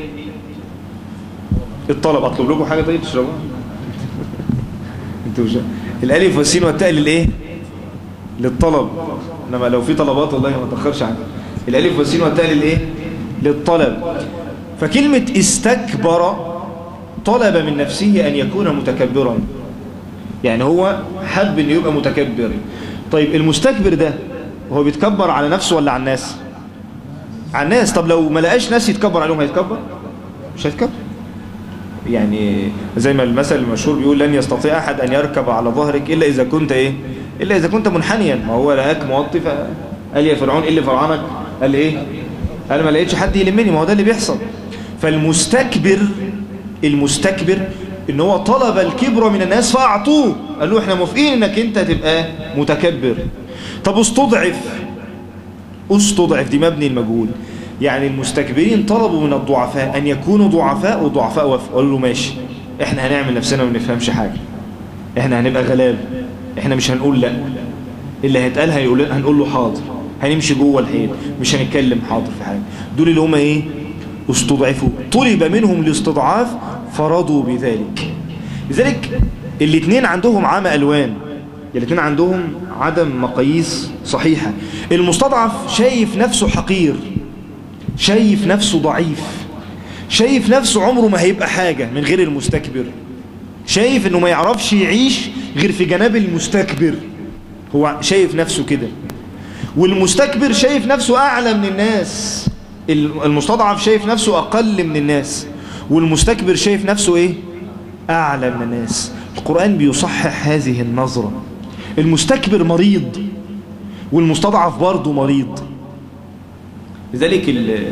الطلب أطلب لكم حاجة طيب تشربوها انتوا مش الألف والسين والتاء للإيه للطلب إنما لو في طلبات والله ما تأخرش عنها الألف والسين والتاء للإيه للطلب فكلمة استكبر طلب من نفسه أن يكون متكبرا يعني هو حب أن يبقى متكبر طيب المستكبر ده هو بيتكبر على نفسه ولا على الناس على الناس طب لو ما لقاش ناس يتكبر عليهم هيتكبر مش هيتكبر يعني زي ما المثل المشهور بيقول لن يستطيع أحد أن يركب على ظهرك إلا إذا كنت إيه إلا إذا كنت منحنيا ما هو لقاك موطي فقال يا فرعون إيه اللي فرعونك قال إيه قال ما لقيتش حد يلمني ما هو ده اللي بيحصل فالمستكبر المستكبر ان هو طلب الكبر من الناس فاعطوه قال له احنا موافقين انك انت تبقى متكبر طب استضعف استضعف دي مبني المجهول يعني المستكبرين طلبوا من الضعفاء أن يكونوا ضعفاء والضعفاء وافقوا قالوا له ماشي احنا هنعمل نفسنا ما بنفهمش حاجة احنا هنبقى غلاب احنا مش هنقول لا اللي هيتقال هيقول هنقول له حاضر هنمشي جوه الحيط مش هنتكلم حاضر في حاجة دول اللي هم ايه استضعفوا طلب منهم الاستضعاف فرضوا بذلك لذلك الاثنين عندهم عامة ألوان الاثنين عندهم عدم مقاييس صحيحة المستضعف شايف نفسه حقير شايف نفسه ضعيف شايف نفسه عمره ما هيبقى حاجة من غير المستكبر شايف انه ما يعرفش يعيش غير في جناب المستكبر هو شايف نفسه كده والمستكبر شايف نفسه أعلى من الناس المستضعف شايف نفسه أقل من الناس والمستكبر شايف نفسه إيه أعلى من الناس القرآن بيصحح هذه النظرة المستكبر مريض والمستضعف برضه مريض لذلك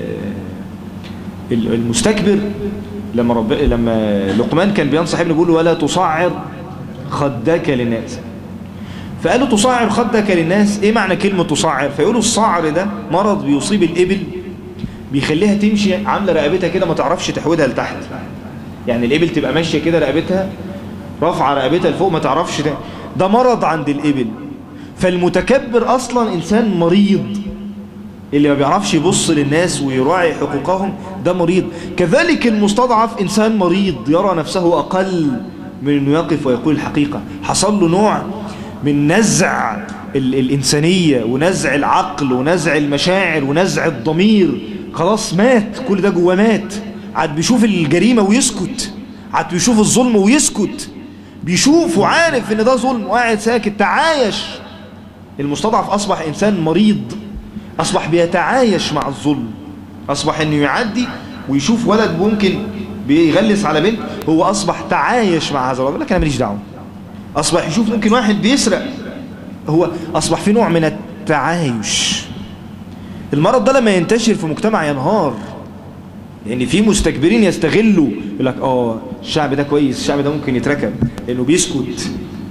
المستكبر لما رب لما لقمان كان بينصح ابنه بيقول له ولا تصعر خدك للناس فقالوا تصعر خدك للناس ايه معنى كلمة تصعر فيقولوا الصعر ده مرض بيصيب الإبل بيخليها تمشي عاملة رقبتها كده ما تعرفش تحودها لتحت يعني الإبل تبقى ماشية كده رقبتها رافعة رقبتها لفوق ما تعرفش ده ده مرض عند الإبل فالمتكبر أصلا إنسان مريض اللي ما بيعرفش يبص للناس ويراعي حقوقهم ده مريض كذلك المستضعف إنسان مريض يرى نفسه أقل من أنه يقف ويقول الحقيقة حصل له نوع من نزع الإنسانية ونزع العقل ونزع المشاعر ونزع الضمير خلاص مات كل ده جوه مات عاد بيشوف الجريمة ويسكت عاد بيشوف الظلم ويسكت بيشوف وعارف ان ده ظلم وقاعد ساكت تعايش المستضعف أصبح إنسان مريض أصبح بيتعايش مع الظلم أصبح أنه يعدي ويشوف ولد ممكن بيغلس على بنت هو أصبح تعايش مع هذا الرجل لكن أنا ماليش دعوه أصبح يشوف ممكن واحد بيسرق هو أصبح في نوع من التعايش المرض ده لما ينتشر في مجتمع ينهار لأن يعني في مستكبرين يستغلوا يقول لك آه الشعب ده كويس الشعب ده ممكن يتركب لأنه بيسكت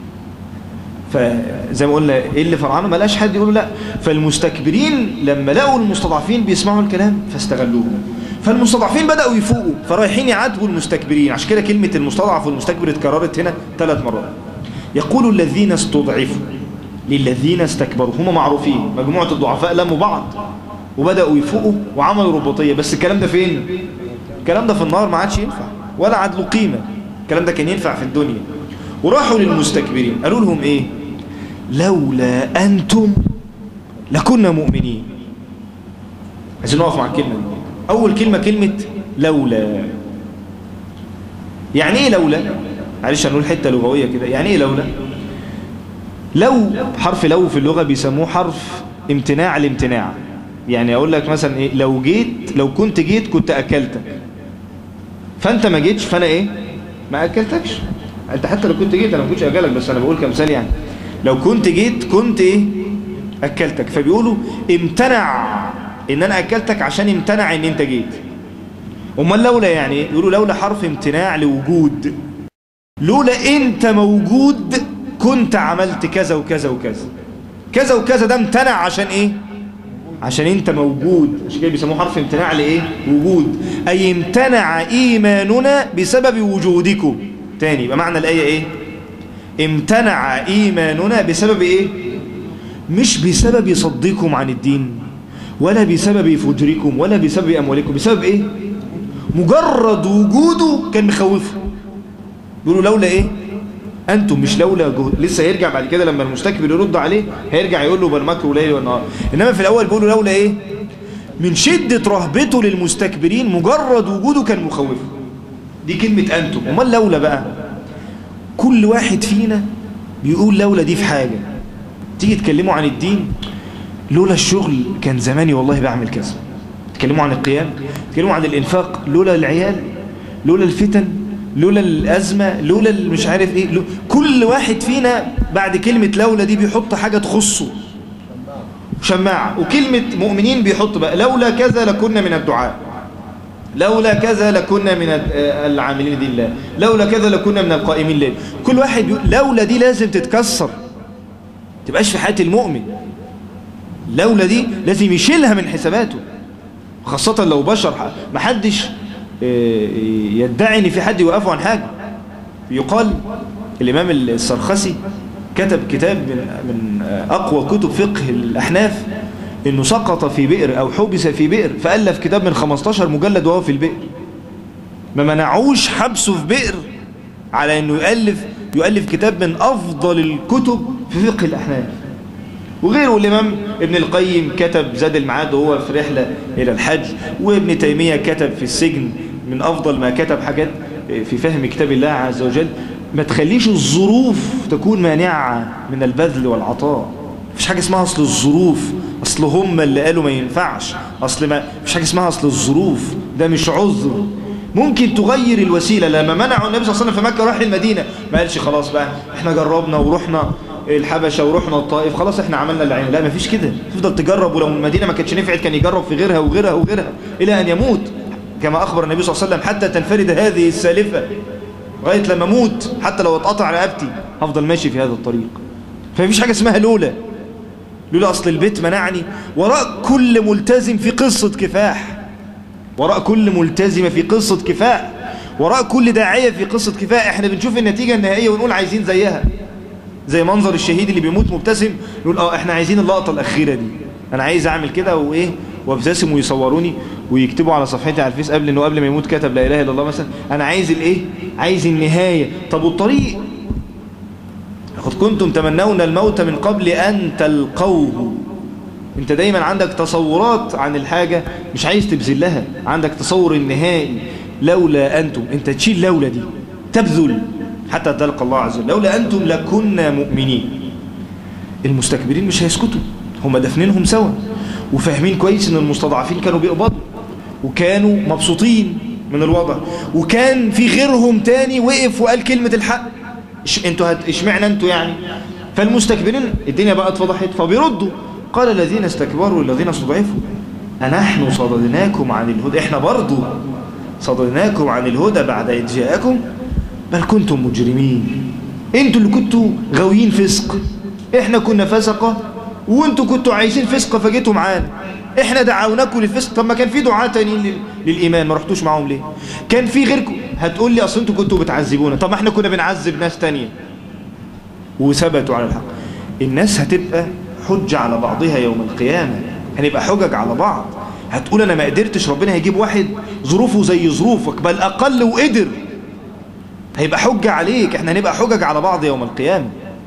فزي ما قلنا ايه اللي فرعانه ما لقاش حد يقول لا فالمستكبرين لما لقوا المستضعفين بيسمعوا الكلام فاستغلوهم فالمستضعفين بدأوا يفوقوا فرايحين يعاتبوا المستكبرين عشان كده كلمة المستضعف والمستكبر اتكررت هنا ثلاث مرات يقول الذين استضعفوا للذين استكبروا هم معروفين مجموعة الضعفاء لموا بعض وبدأوا يفوقوا وعملوا رباطية بس الكلام ده فين الكلام ده في النار ما عادش ينفع ولا عاد له قيمة الكلام ده كان ينفع في الدنيا وراحوا للمستكبرين قالوا لهم ايه لولا أنتم لكنا مؤمنين عايزين نقف مع الكلمة دي أول كلمة كلمة لولا يعني ايه لولا معلش هنقول حتة لغوية كده يعني ايه لولا لو حرف لو في اللغة بيسموه حرف امتناع الامتناع يعني اقول لك مثلا ايه لو جيت لو كنت جيت كنت اكلتك فانت ما جيتش فانا ايه ما اكلتكش انت حتى لو كنت جيت انا ما كنتش اكلك بس انا بقول كمثال يعني لو كنت جيت كنت ايه اكلتك فبيقولوا امتنع ان انا اكلتك عشان امتنع ان انت جيت امال لولا يعني ايه يقولوا لولا حرف امتناع لوجود لولا انت موجود كنت عملت كذا وكذا وكذا كذا وكذا ده امتنع عشان ايه عشان انت موجود عشان كده بيسموه حرف امتناع لايه وجود اي امتنع ايماننا بسبب وجودكم تاني يبقى معنى الايه ايه امتنع ايماننا بسبب ايه مش بسبب صدكم عن الدين ولا بسبب فجركم ولا بسبب اموالكم بسبب ايه مجرد وجوده كان مخوفه بيقولوا لولا ايه انتم مش لولا جهد لسه هيرجع بعد كده لما المستكبر يرد عليه هيرجع يقول له بالمكر ليل والنهار انما في الاول بيقولوا لولا ايه من شدة رهبته للمستكبرين مجرد وجوده كان مخوفه دي كلمة انتم امال لولا بقى كل واحد فينا بيقول لولا دي في حاجة تيجي تكلموا عن الدين لولا الشغل كان زماني والله بعمل كذا تكلموا عن القيام تكلموا عن الانفاق لولا العيال لولا الفتن لولا الأزمة لولا مش عارف ايه لولا كل واحد فينا بعد كلمة لولا دي بيحط حاجة تخصه شماعة وكلمة مؤمنين بيحط بقى لولا كذا لكنا من الدعاء لولا كذا لكنا من العاملين دي الله لولا كذا لكنا من القائمين لله كل واحد بيقول لولا دي لازم تتكسر تبقاش في حياة المؤمن لولا دي لازم يشيلها من حساباته خاصة لو بشر محدش يدعي ان في حد يوقفه عن حاجة يقال الامام السرخسي كتب كتاب من, من اقوى كتب فقه الاحناف انه سقط في بئر او حبس في بئر فالف كتاب من 15 مجلد وهو في البئر ما منعوش حبسه في بئر على انه يؤلف يؤلف كتاب من افضل الكتب في فقه الاحناف وغيره الامام ابن القيم كتب زاد المعاد وهو في رحلة الى الحج وابن تيمية كتب في السجن من افضل ما كتب حاجات في فهم كتاب الله عز وجل ما تخليش الظروف تكون مانعة من البذل والعطاء مفيش حاجة اسمها اصل الظروف اصل هم اللي قالوا ما ينفعش اصل ما مفيش حاجة اسمها اصل الظروف ده مش عذر ممكن تغير الوسيلة لما منعوا النبي صلى الله عليه وسلم في مكة راح المدينة ما قالش خلاص بقى احنا جربنا ورحنا الحبشة ورحنا الطائف خلاص احنا عملنا اللي عين لا مفيش كده تفضل تجرب ولو المدينة ما كانتش نفعت كان يجرب في غيرها وغيرها وغيرها إلى أن يموت كما أخبر النبي صلى الله عليه وسلم حتى تنفرد هذه السالفة لغاية لما موت حتى لو اتقطع رقبتي هفضل ماشي في هذا الطريق فمفيش حاجة اسمها لولا لولا أصل البيت منعني وراء كل ملتزم في قصة كفاح وراء كل ملتزمة في قصة كفاح وراء كل داعية في قصة كفاح احنا بنشوف النتيجة النهائية ونقول عايزين زيها زي منظر الشهيد اللي بيموت مبتسم نقول اه احنا عايزين اللقطة الأخيرة دي انا عايز اعمل كده وايه وابتسم ويصوروني ويكتبوا على صفحتي على الفيس قبل انه قبل ما يموت كتب لا اله الا الله مثلا انا عايز الايه عايز النهاية طب والطريق لقد كنتم تمنون الموت من قبل ان تلقوه انت دايما عندك تصورات عن الحاجة مش عايز تبذل لها عندك تصور النهائي لولا انتم انت تشيل لولا دي تبذل حتى تلقى الله عز وجل لولا انتم لكنا مؤمنين المستكبرين مش هيسكتوا هم دفنينهم سوا وفاهمين كويس ان المستضعفين كانوا بيقبضوا وكانوا مبسوطين من الوضع وكان في غيرهم تاني وقف وقال كلمة الحق إش انتوا هت... اشمعنا انتوا يعني فالمستكبرين الدنيا بقى اتفضحت فبيردوا قال الذين استكبروا للذين استضعفوا أنحن صددناكم عن الهدى احنا برضو صددناكم عن الهدى بعد إذ جاءكم بل كنتم مجرمين انتوا اللي كنتوا غاويين فسق احنا كنا فسقة وانتوا كنتوا عايزين فسقة فجيتوا معانا احنا دعوناكم للفسق طب ما كان في دعاة تانيين لل... للإيمان ما رحتوش معاهم ليه كان في غيركم هتقول لي اصل انتوا كنتوا بتعذبونا طب ما احنا كنا بنعذب ناس تانية وثبتوا على الحق الناس هتبقى حجة على بعضها يوم القيامة هنبقى حجج على بعض هتقول انا ما قدرتش ربنا هيجيب واحد ظروفه زي ظروفك بل اقل وقدر هيبقى حجة عليك احنا هنبقى حجج على بعض يوم القيامة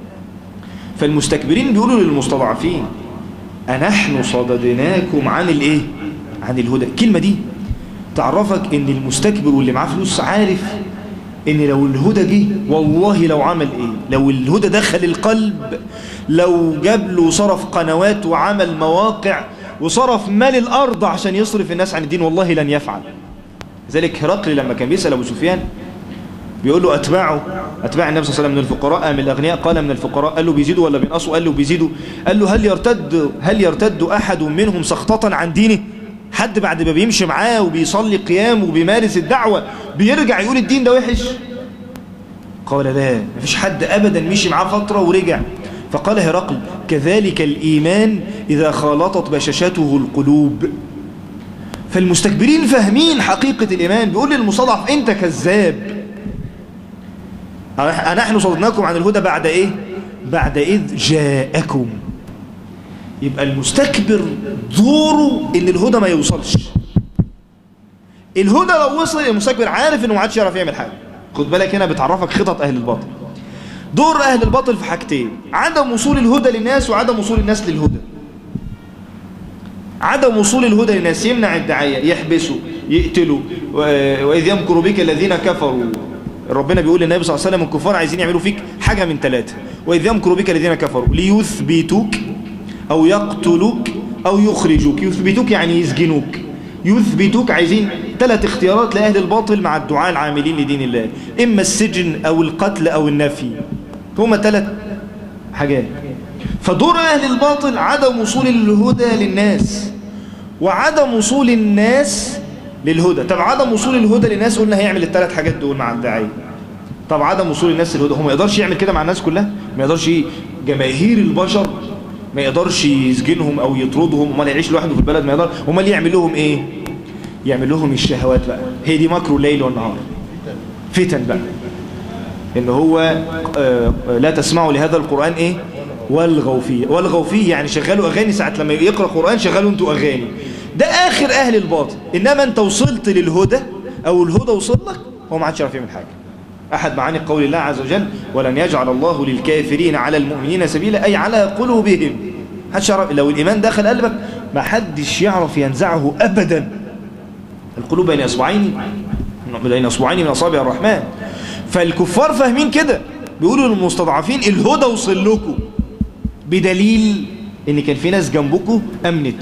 فالمستكبرين بيقولوا للمستضعفين أنحن صددناكم عن الايه عن الهدى الكلمة دي تعرفك ان المستكبر واللي معاه فلوس عارف ان لو الهدى جه والله لو عمل ايه لو الهدى دخل القلب لو جاب له صرف قنوات وعمل مواقع وصرف مال الارض عشان يصرف الناس عن الدين والله لن يفعل ذلك هرقل لما كان بيسأل ابو سفيان بيقول له أتباعه أتباع النبي صلى الله عليه وسلم من الفقراء من الأغنياء قال من الفقراء قال له بيزيدوا ولا بينقصوا قال له بيزيدوا قال له هل يرتد هل يرتد أحد منهم سخطة عن دينه حد بعد ما بيمشي معاه وبيصلي قيام وبيمارس الدعوة بيرجع يقول الدين ده وحش قال لا مفيش حد أبدا مشي معاه فترة ورجع فقال هرقل كذلك الإيمان إذا خالطت بشاشته القلوب فالمستكبرين فاهمين حقيقة الإيمان بيقول للمصطلح أنت كذاب نحن صددناكم عن الهدى بعد ايه بعد اذ جاءكم يبقى المستكبر دوره ان الهدى ما يوصلش الهدى لو وصل المستكبر عارف انه ما عادش يعرف يعمل حاجه خد بالك هنا بتعرفك خطط اهل الباطل دور اهل الباطل في حاجتين عدم وصول الهدى للناس وعدم وصول الناس للهدى عدم وصول الهدى للناس يمنع الدعايه يحبسوا يقتلوا واذ يمكر بك الذين كفروا ربنا بيقول للنبي صلى الله عليه وسلم الكفار عايزين يعملوا فيك حاجة من ثلاثة وإذ يمكر بك الذين كفروا ليثبتوك أو يقتلوك أو يخرجوك يثبتوك يعني يسجنوك يثبتوك عايزين ثلاث اختيارات لأهل الباطل مع الدعاء العاملين لدين الله إما السجن أو القتل أو النفي هما ثلاث حاجات فدور أهل الباطل عدم وصول الهدى للناس وعدم وصول الناس للهدى طب عدم وصول الهدى للناس قلنا هيعمل الثلاث حاجات دول مع الداعية طب عدم وصول الناس للهدى هو ما يقدرش يعمل كده مع الناس كلها ما يقدرش جماهير البشر ما يقدرش يسجنهم او يطردهم امال يعيش لوحده في البلد ما يقدر امال يعمل لهم ايه يعمل لهم الشهوات بقى هي دي مكر الليل والنهار فتن بقى ان هو آه، آه، لا تسمعوا لهذا القرآن ايه والغوا فيه والغوا فيه يعني شغلوا اغاني ساعة لما يقرأ قرآن شغلوا انتوا اغاني ده اخر اهل الباطل انما انت وصلت للهدى او الهدى وصل لك هو ما عادش يعرف يعمل حاجة احد معاني قول الله عز وجل ولن يجعل الله للكافرين على المؤمنين سبيلا اي على قلوبهم محدش يعرف لو الايمان دخل قلبك ما حدش يعرف ينزعه ابدا القلوب بين اصبعين بين اصبعين من اصابع الرحمن فالكفار فاهمين كده بيقولوا للمستضعفين الهدى وصل لكم بدليل ان كان في ناس جنبكم امنت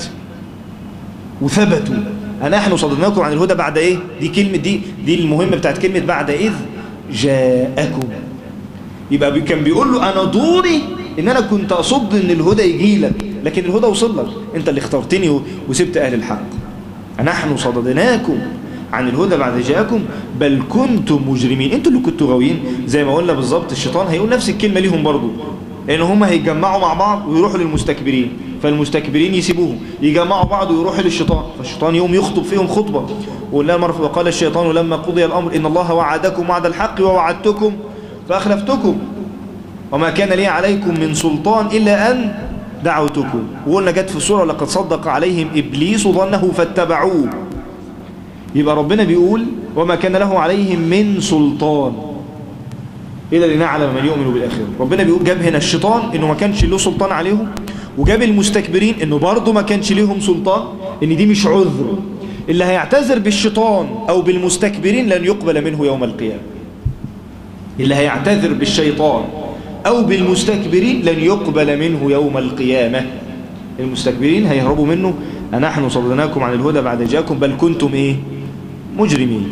وثبتوا نحن صددناكم عن الهدى بعد ايه دي كلمة دي دي المهمة بتاعت كلمة بعد اذ جاءكم يبقى بي- كان بيقول له انا دوري ان انا كنت اصد ان الهدى يجي لك لكن الهدى وصل لك انت اللي اخترتني و- وسبت اهل الحق نحن صددناكم عن الهدى بعد جاءكم بل كنتم مجرمين انتوا اللي كنتوا غاويين زي ما قلنا بالظبط الشيطان هيقول نفس الكلمة ليهم برضو لان هم هيتجمعوا مع بعض ويروحوا للمستكبرين فالمستكبرين يسيبوهم يجمعوا بعض ويروحوا للشيطان فالشيطان يوم يخطب فيهم خطبة ولا مرة وقال الشيطان لما قضي الأمر إن الله وعدكم وعد الحق ووعدتكم فأخلفتكم وما كان لي عليكم من سلطان إلا أن دعوتكم وقلنا جت في السورة لقد صدق عليهم إبليس ظنه فاتبعوه يبقى ربنا بيقول وما كان له عليهم من سلطان إلا لنعلم من يؤمن بالآخرة ربنا بيقول جاب هنا الشيطان إنه ما كانش له سلطان عليهم وجاب المستكبرين إنه برضه ما كانش ليهم سلطان إن دي مش عذر اللي هيعتذر بالشيطان أو بالمستكبرين لن يقبل منه يوم القيامة اللي هيعتذر بالشيطان أو بالمستكبرين لن يقبل منه يوم القيامة المستكبرين هيهربوا منه أنحن صدناكم عن الهدى بعد جاءكم بل كنتم إيه مجرمين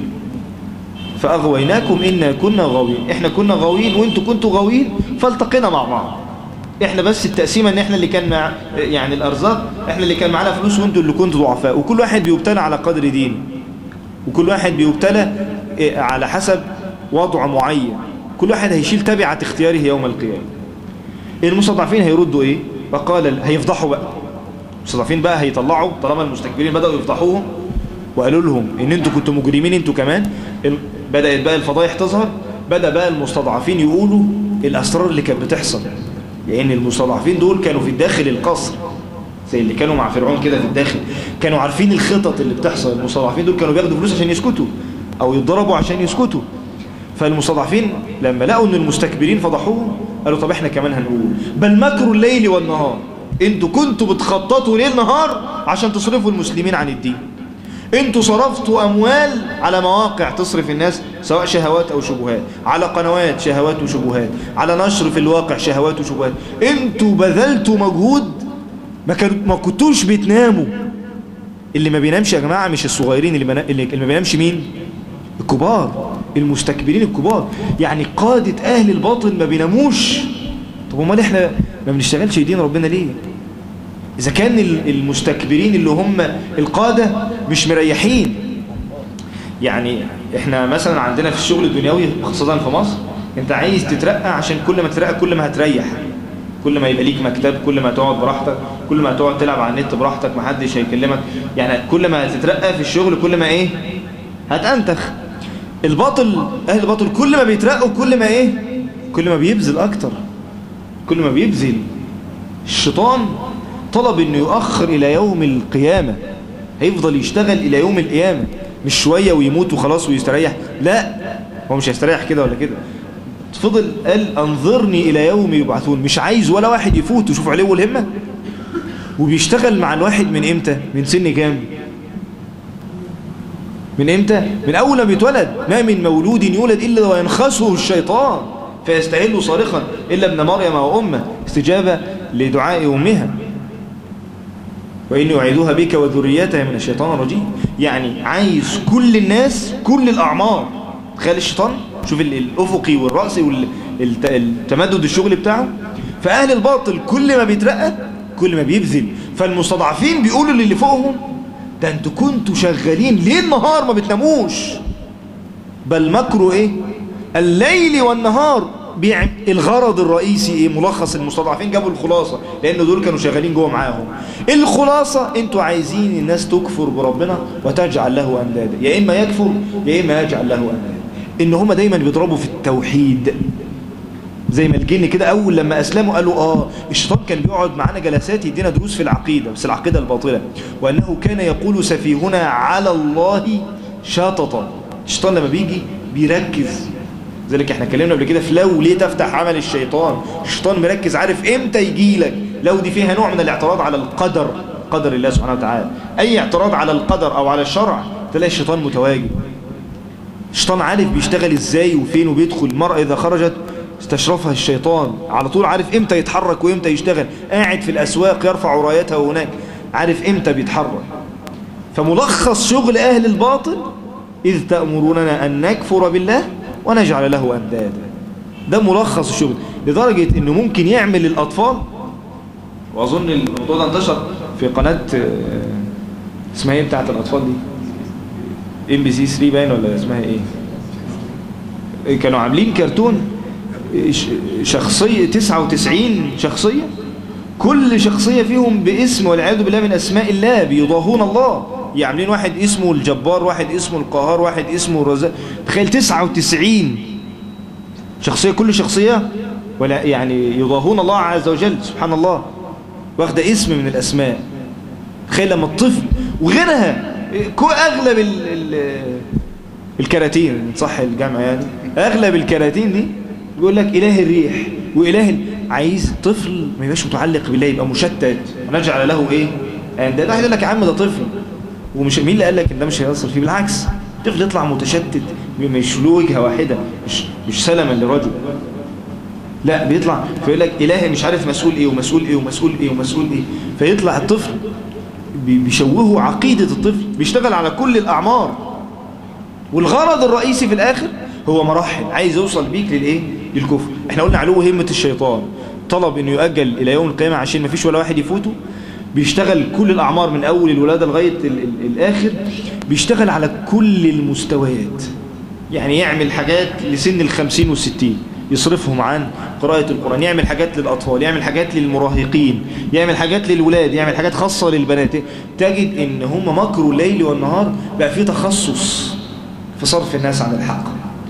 فأغويناكم إنا كنا غاوين إحنا كنا غاوين وإنتوا كنتوا غاوين فالتقينا مع بعض إحنا بس التقسيمة إن إحنا اللي كان مع يعني الأرزاق إحنا اللي كان معانا فلوس وإنتوا اللي كنتوا ضعفاء وكل واحد بيبتلى على قدر دينه وكل واحد بيبتلى إيه، على حسب وضع معين كل واحد هيشيل تبعة اختياره يوم القيامة المستضعفين هيردوا إيه وقال هيفضحوا بقى المستضعفين بقى هيطلعوا طالما المستكبرين بدأوا يفضحوهم وقالوا لهم ان انتوا كنتوا مجرمين انتوا كمان ال- بدأت بقى الفضايح تظهر بدأ بقى المستضعفين يقولوا الأسرار اللي كانت بتحصل لأن المستضعفين دول كانوا في داخل القصر زي اللي كانوا مع فرعون كده في الداخل كانوا عارفين الخطط اللي بتحصل المستضعفين دول كانوا بياخدوا فلوس عشان يسكتوا أو يتضربوا عشان يسكتوا فالمستضعفين لما لقوا ان المستكبرين فضحوهم قالوا طب احنا كمان هنقول بل مكروا الليل والنهار انتوا كنتوا بتخططوا ليل نهار عشان تصرفوا المسلمين عن الدين انتوا صرفتوا اموال على مواقع تصرف الناس سواء شهوات او شبهات على قنوات شهوات وشبهات على نشر في الواقع شهوات وشبهات انتوا بذلتوا مجهود ما, كانوا ما كنتوش بتناموا اللي ما بينامش يا جماعة مش الصغيرين اللي, بنا... اللي ما بينامش مين الكبار المستكبرين الكبار يعني قادة اهل الباطل ما بيناموش طب امال احنا ما بنشتغلش دين ربنا ليه إذا كان ال- المستكبرين اللي هم القادة مش مريحين يعني احنا مثلا عندنا في الشغل الدنيوي خاصة في مصر انت عايز تترقى عشان كل ما تترقى كل ما هتريح كل ما يبقى ليك مكتب كل ما تقعد براحتك كل ما تقعد تلعب على النت براحتك محدش هيكلمك يعني كل ما هتترقى في الشغل كل ما ايه هتأنتخ الباطل اهل الباطل كل ما بيترقوا كل ما ايه كل ما بيبذل اكتر كل ما بيبذل الشيطان طلب انه يؤخر الى يوم القيامة هيفضل يشتغل الى يوم القيامة مش شوية ويموت وخلاص ويستريح لا هو مش هيستريح كده ولا كده فضل قال انظرني الى يوم يبعثون مش عايز ولا واحد يفوت وشوف عليه الهمة وبيشتغل مع الواحد من امتى من سن كام من امتى من اول ما بيتولد ما من مولود يولد الا وينخسه الشيطان فيستهل صارخا الا ابن مريم وامه استجابه لدعاء امها واني اعيدها بك وذريتها من الشيطان الرجيم يعني عايز كل الناس كل الاعمار تخيل الشيطان شوف ال- الافقي والراسي والتمدد الشغل بتاعه فاهل الباطل كل ما بيترقى كل ما بيبذل فالمستضعفين بيقولوا للي فوقهم ده انتوا كنتوا شغالين ليل نهار ما بتناموش بل مكروا ايه الليل والنهار بيعم الغرض الرئيسي ايه ملخص المستضعفين جابوا الخلاصة لان دول كانوا شغالين جوه معاهم الخلاصة انتوا عايزين الناس تكفر بربنا وتجعل له اندادا يا اما يكفر يا اما يجعل له اندادا ان هم دايما بيضربوا في التوحيد زي ما الجن كده اول لما اسلموا قالوا اه الشيطان كان بيقعد معانا جلسات يدينا دروس في العقيدة بس العقيدة الباطلة وانه كان يقول سفيهنا على الله شاططا الشيطان لما بيجي بيركز ذلك احنا اتكلمنا قبل كده في لو ليه تفتح عمل الشيطان الشيطان مركز عارف امتى يجي لك لو دي فيها نوع من الاعتراض على القدر قدر الله سبحانه وتعالى اي اعتراض على القدر او على الشرع تلاقي الشيطان متواجد الشيطان عارف بيشتغل ازاي وفين وبيدخل المرأة اذا خرجت استشرفها الشيطان على طول عارف امتى يتحرك وامتى يشتغل قاعد في الاسواق يرفع رايته هناك عارف امتى بيتحرك فملخص شغل اهل الباطل إذ تأمروننا أن نكفر بالله ونجعل له أندادا ده ملخص الشغل لدرجة أنه ممكن يعمل الأطفال وأظن الموضوع ده انتشر في قناة اسمها ايه بتاعت الأطفال دي ام بي سي 3 باين ولا اسمها ايه كانوا عاملين كرتون شخصية 99 شخصية كل شخصية فيهم باسم والعياذ بالله من أسماء الله بيضاهون الله يعملين واحد اسمه الجبار واحد اسمه القهار واحد اسمه الرزاق تخيل 99 شخصية كل شخصية ولا يعني يضاهون الله عز وجل سبحان الله واخده اسم من الأسماء تخيل لما الطفل وغيرها أغلب ال ال الكراتين صح الجامعة يعني أغلب الكراتين دي يقول لك إله الريح وإله عايز طفل ما يبقاش متعلق بالله يبقى مشتت ونجعل له إيه يعني ده يقول لك يا عم ده طفل ومش مين اللي قال لك ان ده مش هيوصل فيه بالعكس طفل يطلع متشتت مش له وجهه واحده مش مش سلما لرجل لا بيطلع فيقول لك الهي مش عارف مسؤول ايه ومسؤول ايه ومسؤول ايه ومسؤول ايه فيطلع الطفل بيشوهوا عقيده الطفل بيشتغل على كل الاعمار والغرض الرئيسي في الاخر هو مراحل عايز يوصل بيك للايه للكفر احنا قلنا علو همه الشيطان طلب انه يؤجل الى يوم القيامه عشان ما فيش ولا واحد يفوته بيشتغل كل الأعمار من أول الولادة لغاية ال ال الآخر بيشتغل على كل المستويات يعني يعمل حاجات لسن الخمسين والستين يصرفهم عن قراءة القرآن يعمل حاجات للأطفال يعمل حاجات للمراهقين يعمل حاجات للولاد يعمل حاجات خاصة للبنات تجد ان هم مكروا الليل والنهار بقى في تخصص في صرف الناس عن الحق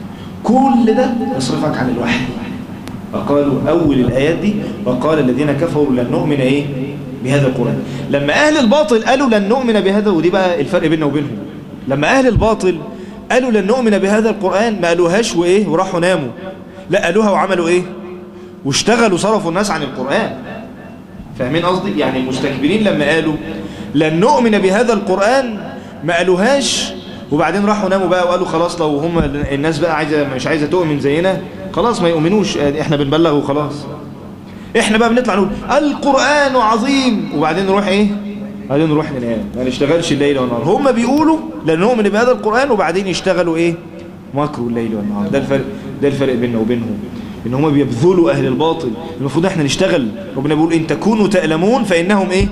كل ده يصرفك عن الوحي وقالوا أول الآيات دي وقال الذين كفروا لن نؤمن إيه بهذا القرآن لما أهل الباطل قالوا لن نؤمن بهذا ودي بقى الفرق بيننا وبينهم لما أهل الباطل قالوا لن نؤمن بهذا القرآن ما قالوهاش وإيه وراحوا ناموا لا قالوها وعملوا إيه واشتغلوا صرفوا الناس عن القرآن فاهمين قصدي يعني المستكبرين لما قالوا لن نؤمن بهذا القرآن ما قالوهاش وبعدين راحوا ناموا بقى وقالوا خلاص لو هم الناس بقى عايزة مش عايزة تؤمن زينا خلاص ما يؤمنوش احنا بنبلغ وخلاص احنا بقى بنطلع نقول القرآن عظيم وبعدين نروح ايه بعدين نروح ننام ما نشتغلش الليل والنهار هم بيقولوا لن نؤمن بهذا القرآن وبعدين يشتغلوا ايه مكروا الليل والنهار ده الفرق ده الفرق بيننا وبينهم ان هم بيبذلوا اهل الباطل المفروض احنا نشتغل ربنا بيقول ان تكونوا تألمون فانهم ايه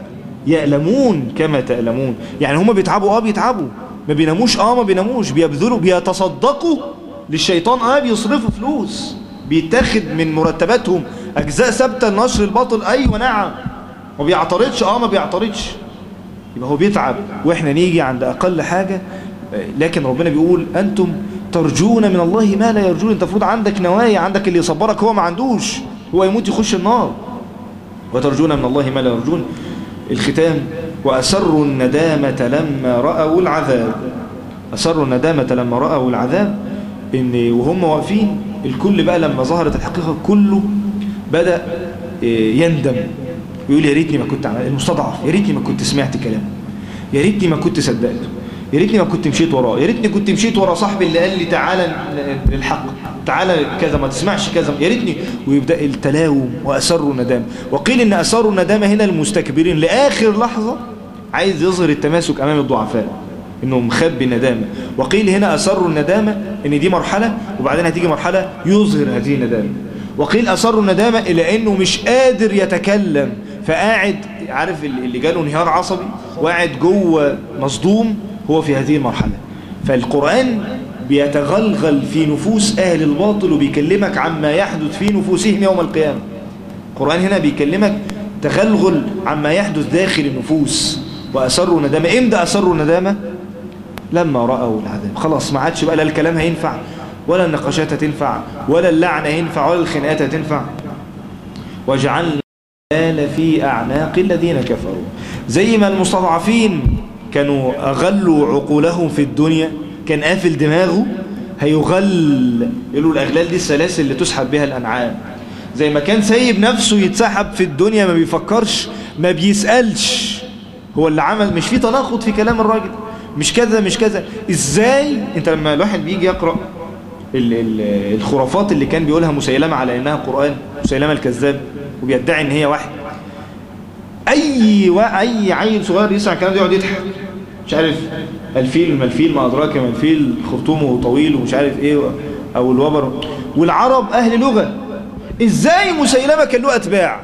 يألمون كما تألمون يعني هم بيتعبوا اه بيتعبوا ما بيناموش اه ما بيناموش بيبذلوا بيتصدقوا للشيطان اه بيصرفوا فلوس بيتاخد من مرتباتهم اجزاء ثابته لنشر الباطل ايوه نعم ما بيعترضش اه ما بيعترضش يبقى هو بيتعب واحنا نيجي عند اقل حاجه لكن ربنا بيقول انتم ترجون من الله ما لا يرجون انت المفروض عندك نوايا عندك اللي يصبرك هو ما عندوش هو يموت يخش النار وترجون من الله ما لا يرجون الختام وأسروا الندامة لما رأوا العذاب أسروا الندامة لما رأوا العذاب إن وهم واقفين الكل بقى لما ظهرت الحقيقة كله بدأ يندم ويقول يا ريتني ما كنت عمل المستضعف يا ريتني ما كنت سمعت كلامه يا ريتني ما كنت صدقته يا ريتني ما كنت مشيت وراه يا ريتني كنت مشيت ورا صاحبي اللي قال لي تعالى للحق تعالى كذا ما تسمعش كذا يا ريتني ويبدا التلاوم واسروا الندامه وقيل ان اسروا الندامه هنا المستكبرين لاخر لحظه عايز يظهر التماسك امام الضعفاء انه مخبي الندامه وقيل هنا اسروا الندامه ان دي مرحله وبعدين هتيجي مرحله يظهر هذه الندامه وقيل اسروا الندامه الى انه مش قادر يتكلم فقاعد عارف اللي جاله انهيار عصبي وقاعد جوه مصدوم هو في هذه المرحلة فالقرآن بيتغلغل في نفوس أهل الباطل وبيكلمك عما يحدث في نفوسهم يوم القيامة القرآن هنا بيكلمك تغلغل عما يحدث داخل النفوس وأسروا ندامة إمتى أسروا ندامة لما رأوا العذاب خلاص ما عادش بقى لا الكلام هينفع ولا النقاشات هتنفع ولا اللعنة هينفع ولا الخناقات هتنفع وجعلنا في أعناق الذين كفروا زي ما المستضعفين كانوا أغلوا عقولهم في الدنيا كان قافل دماغه هيغل يقولوا الأغلال دي السلاسل اللي تسحب بها الأنعام زي ما كان سايب نفسه يتسحب في الدنيا ما بيفكرش ما بيسألش هو اللي عمل مش في تناقض في كلام الراجل مش كذا مش كذا ازاي انت لما الواحد بيجي يقرأ ال ال الخرافات اللي كان بيقولها مسيلمة على انها قرآن مسيلمة الكذاب وبيدعي ان هي وحي اي و... اي عيل صغير يسمع الكلام ده يقعد يضحك مش عارف الفيل ما الفيل ما ادراك ما الفيل خرطومه طويل ومش عارف ايه او الوبر والعرب اهل لغة ازاي مسيلمة كان له اتباع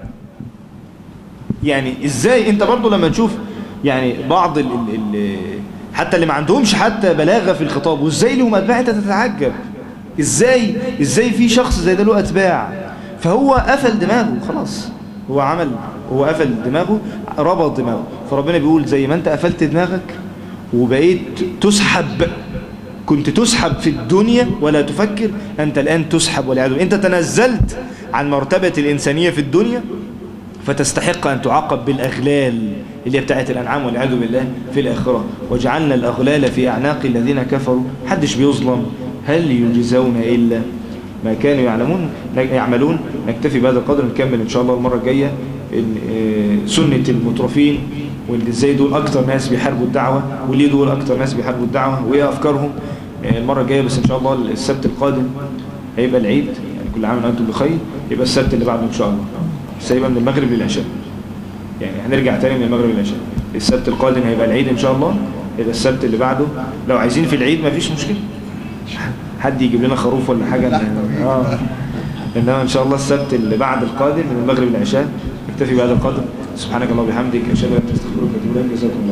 يعني ازاي انت برضو لما تشوف يعني بعض ال ال ال حتى اللي ما عندهمش حتى بلاغة في الخطاب وازاي لهم اتباع انت تتعجب ازاي ازاي في شخص زي ده له اتباع فهو قفل دماغه خلاص هو عمل هو قفل دماغه ربط دماغه فربنا بيقول زي ما انت قفلت دماغك وبقيت تسحب كنت تسحب في الدنيا ولا تفكر أنت الآن تسحب والعياذ بالله أنت تنزلت عن مرتبة الإنسانية في الدنيا فتستحق أن تعاقب بالأغلال اللي هي بتاعت الأنعام والعياذ بالله في الآخرة وجعلنا الأغلال في أعناق الذين كفروا حدش بيظلم هل يجزون إلا ما كانوا يعلمون يعملون نكتفي بهذا القدر نكمل إن شاء الله المرة الجاية إن سنة المترفين وإن إزاي دول أكتر ناس بيحاربوا الدعوة وليه دول أكتر ناس بيحاربوا الدعوة وإيه أفكارهم المرة الجاية بس إن شاء الله السبت القادم هيبقى العيد يعني كل عام وأنتم بخير يبقى السبت اللي بعده إن شاء الله بس هيبقى من المغرب للعشاء يعني هنرجع تاني من المغرب للعشاء السبت القادم هيبقى العيد إن شاء الله يبقى السبت اللي بعده لو عايزين في العيد مفيش مشكلة حد يجيب لنا خروف ولا حاجة آه. إنما إن شاء الله السبت اللي بعد القادم من المغرب للعشاء نكتفي بهذا القدر سبحانك اللهم وبحمدك أشهد أن لا إله إلا أنت أستغفرك وأتوب إليك جزاكم